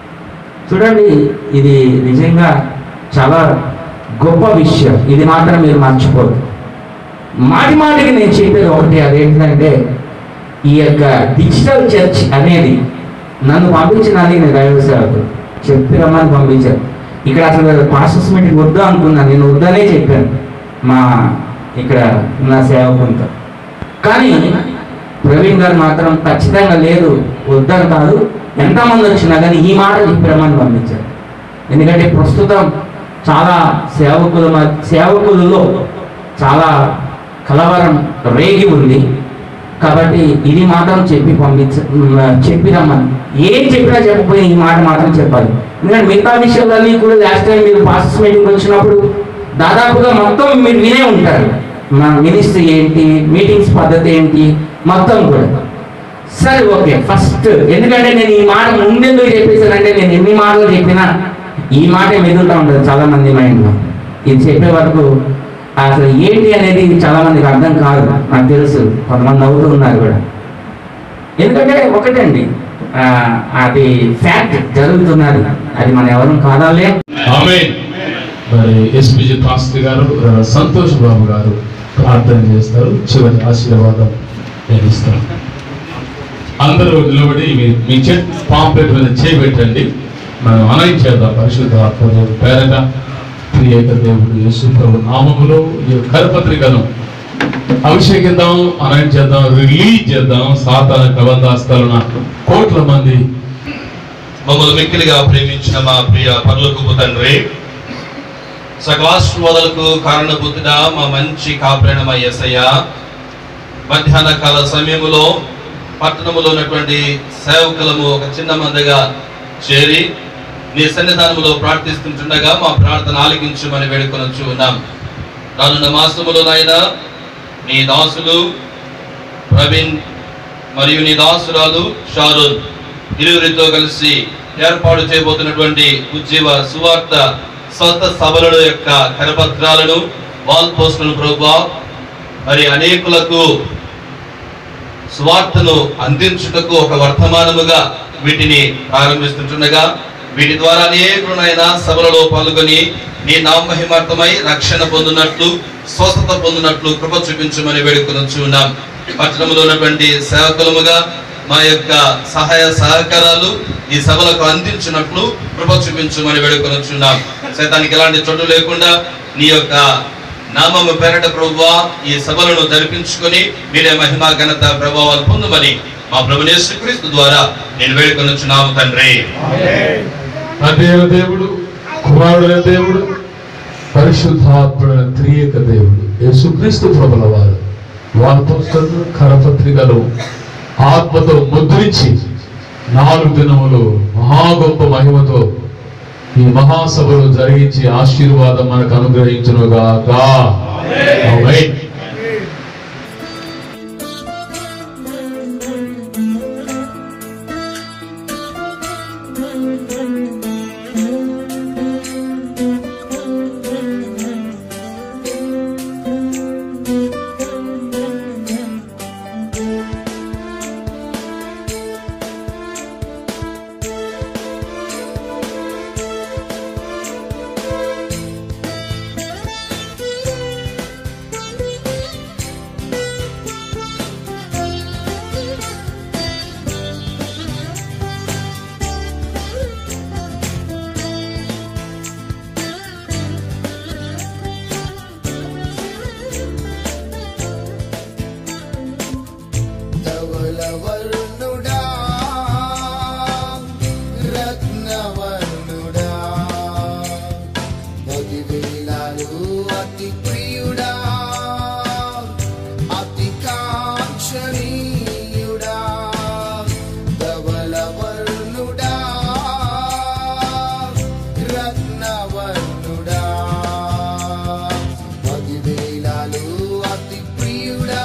చూడండి ఇది నిజంగా చాలా గొప్ప విషయం ఇది మాత్రం మీరు మర్చిపోదు మాటి మాటికి నేను చెప్పేది ఒకటి అదేంటంటే ఈ యొక్క డిజిటల్ చర్చ్ అనేది నన్ను పంపించినది నేను దైవ సేవకు చెప్పి రమ్మని పంపించారు ఇక్కడ అసలు పాస్టర్స్ మీటింగ్ వద్దు అనుకున్నాను నేను వద్దనే చెప్పాను మా ఇక్కడ ఉన్న సేవకునితో కానీ ప్రవీణ్ గారు మాత్రం ఖచ్చితంగా లేదు వద్దని కాదు ఎంతమంది వచ్చినా కానీ ఈ మాట చెప్పామని పంపించారు ఎందుకంటే ప్రస్తుతం చాలా సేవకుల మ- సేవకులలో చాలా కలవరం రేగి ఉంది కాబట్టి ఇది మాత్రం చెప్పి పంపించ చెప్పి రమ్మని ఏం చెప్పినా చెప్పకపోయినా ఈ మాట మాత్రం చెప్పాలి ఎందుకంటే మిగతా విషయాలన్నీ కూడా లాస్ట్ టైం మీరు పాస్టర్స్ మీటింగ్ వచ్చినప్పుడు దాదాపుగా మొత్తం మీరు వినే ఉంటారు మన మినిస్ట్రీ ఏంటి మీటింగ్స్ పద్ధతి ఏంటి మొత్తం కూడా సరే ఓకే ఫస్ట్ ఎందుకంటే నేను ఈ మాట ముందెందుకు చెప్పేసానంటే నేను ఎన్ని మాటలు చెప్పినా ఈ మాట మెదులుతా ఉంటుంది చాలా మంది మైండ్లో ఇది చెప్పే వరకు అసలు ఏంటి అనేది చాలా మందికి అర్థం కాదు నాకు తెలుసు కొంతమంది నవ్వుతూ ఉన్నారు కూడా ఎందుకంటే ఒకటండి ఆ, అది ఫ్యాక్ట్ జరుగుతున్నది అది మనం ఎవరు కాదాలే ఆమె మరి ఎస్పిజి పాస్టర్ గారు ఆ, సంతోష్ బాబు గారు ప్రార్థన చేస్తారు చివరి ఆశీర్వాదం నేను ఇస్తాను అందరూ నిలబడి మీ మీ చెట్ పాంప్లెట్ మీద చేయబెట్టండి మనం అనయం చేద్దాం పరిశుద్ధ ఆత్మదేవుడు పేరట ప్రియేక దేవుడు యేసు ప్రభు నామములో ఈ కరపత్రికను అభిషేకిద్దాం అనయం చేద్దాం రిలీజ్ చేద్దాం సాతాన కబంధాస్తాలున్న కోట్ల మంది మమ్మల్ని మిక్కిలిగా ప్రేమించిన మా ప్రియ పర్లోకపు తండ్రి సకలాశ్వాదాలకు కారణభూతుడా మా మంచి కాప్రేణమ ఎసయ్య మధ్యాహ్న కాల సమయంలో పట్టణములో ఉన్నటువంటి సేవకులము ఒక చిన్న మందగా చేరి నీ సన్నిధానములో ప్రార్థిస్తుంటుండగా మా ప్రార్థన ఆలకించమని వేడుకొనొచ్చు ఉన్నాం రానున్న మాసములో నాయన నీ దాసులు ప్రవీణ్ మరియు నీ దాసురాలు షారూన్ ఇరువురితో కలిసి ఏర్పాటు చేయబోతున్నటువంటి ఉజ్జీవ సువార్త స్వస్థ సభల యొక్క కరపత్రాలను వాల్ పోస్టులను ప్రభా మరి అనేకులకు స్వార్థను అందించుటకు ఒక వర్తమానముగా వీటిని ప్రారంభిస్తుంటుండగా వీటి ద్వారా అనేకులైనా సభలలో పాల్గొని నీ నామహిమార్థమై రక్షణ పొందినట్లు స్వస్థత పొందినట్లు కృప చూపించమని వేడుకొనొచ్చు ఉన్నాం పట్టణంలో ఉన్నటువంటి సేవకులముగా మా యొక్క సహాయ సహకారాలు ఈ సభలకు అందించినట్లు కృప చూపించమని వేడుకొనొచ్చున్నాం సైతానికి ఎలాంటి చోటు లేకుండా నీ యొక్క నామము పేరట ప్రభువా ఈ సభలను జరిపించుకొని మీరే మహిమ ఘనత ప్రభావాలు పొందమని మా ప్రభు యేసుక్రీస్తు ద్వారా నేను వేడుకొనొచ్చున్నాము తండ్రి అదేవ దేవుడు కుమారుడైన దేవుడు పరిశుద్ధాత్ముడైన త్రియేక దేవుడు యేసుక్రీస్తు ప్రభుల వారు వారి పుస్తకం కరపత్రికలు ఆత్మతో ముద్రించి నాలుగు దినములు మహా గొప్ప మహిమతో ఈ మహాసభలు జరిగించి ఆశీర్వాదం మనకు అనుగ్రహించునుగాక ఆమేన్. Thank you. ధవలవర్ణుడా రత్నవర్ణుడా పదివేలాలు అతి ప్రియుడా అతి కాంక్షణీయుడా ధవలవర్ణుడా రత్నవర్ణుడా పదివేలాలు అతి ప్రియుడా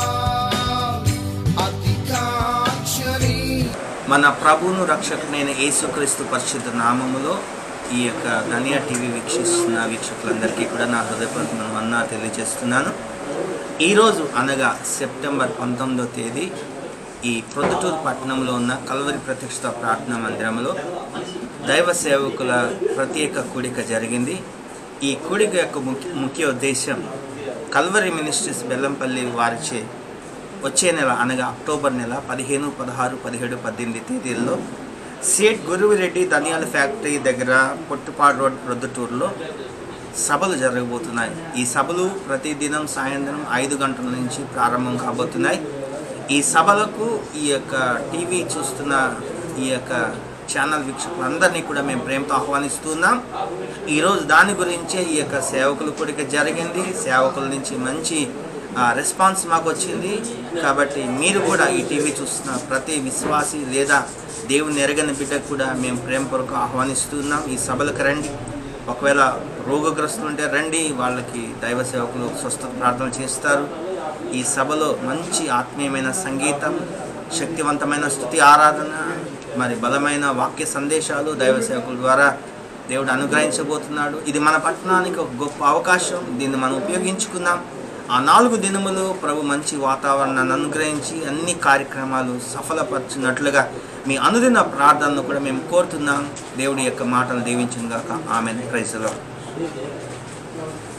అతి కాంక్షణీ మన ప్రభువును రక్షకునైన యేసుక్రీస్తు పరిశుద్ధ నామములో ఈ యొక్క ధనియా టీవీ వీక్షిస్తున్న వీక్షకులందరికీ కూడా నా హృదయపూర్వక వందనాలు తెలియజేస్తున్నాను ఈరోజు అనగా సెప్టెంబర్ పంతొమ్మిదో తేదీ ఈ ప్రొద్దుటూరు పట్టణంలో ఉన్న కల్వరి ప్రతిష్ఠ ప్రార్థనా మందిరంలో దైవ సేవకుల ప్రత్యేక కూడిక జరిగింది ఈ కూడిక యొక్క ముఖ్య ముఖ్య ఉద్దేశం కల్వరి మినిస్ట్రీస్ బెల్లంపల్లి వారిచే వచ్చే నెల అనగా అక్టోబర్ నెల పదిహేను పదహారు పదిహేడు పద్దెనిమిది తేదీల్లో సేట్ గురువిరెడ్డి ధనియాల ఫ్యాక్టరీ దగ్గర పొట్టుపాడు రోడ్ ప్రొద్దుటూరులో సభలు జరగబోతున్నాయి ఈ సభలు ప్రతిదినం సాయంత్రం ఐదు గంటల నుంచి ప్రారంభం కాబోతున్నాయి ఈ సభలకు ఈ యొక్క టీవీ చూస్తున్న ఈ యొక్క ఛానల్ వీక్షకులందరినీ కూడా మేము ప్రేమతో ఆహ్వానిస్తున్నాం ఈరోజు దాని గురించే ఈ యొక్క సేవకులు కూడిక జరిగింది సేవకుల నుంచి మంచి ఆ, రెస్పాన్స్ మాకు వచ్చింది కాబట్టి మీరు కూడా ఈ టీవీ చూస్తున్న ప్రతి విశ్వాసి లేదా దేవుని ఎరగని బిడ్డకు కూడా మేము ప్రేమపూర్వక ఆహ్వానిస్తున్నాం ఈ సభలకు రండి ఒకవేళ రోగగ్రస్తులు ఉంటే రండి వాళ్ళకి దైవ సేవకులు స్వస్థత ప్రార్థన చేస్తారు ఈ సభలో మంచి ఆత్మీయమైన సంగీతం శక్తివంతమైన స్థుతి ఆరాధన మరి బలమైన వాక్య సందేశాలు దైవ సేవకుల ద్వారా దేవుడు అనుగ్రహించబోతున్నాడు ఇది మన పట్టణానికి ఒక గొప్ప అవకాశం దీన్ని మనం ఉపయోగించుకుందాం ఆ నాలుగు దినములు ప్రభు మంచి వాతావరణాన్ని అనుగ్రహించి అన్ని కార్యక్రమాలు సఫలపరచినట్లుగా మీ అనుదిన ప్రార్థనను కూడా మేము కోరుతున్నాం దేవుడి యొక్క మాటలు దీవించిన గాక ఆమె ప్రైజ్లో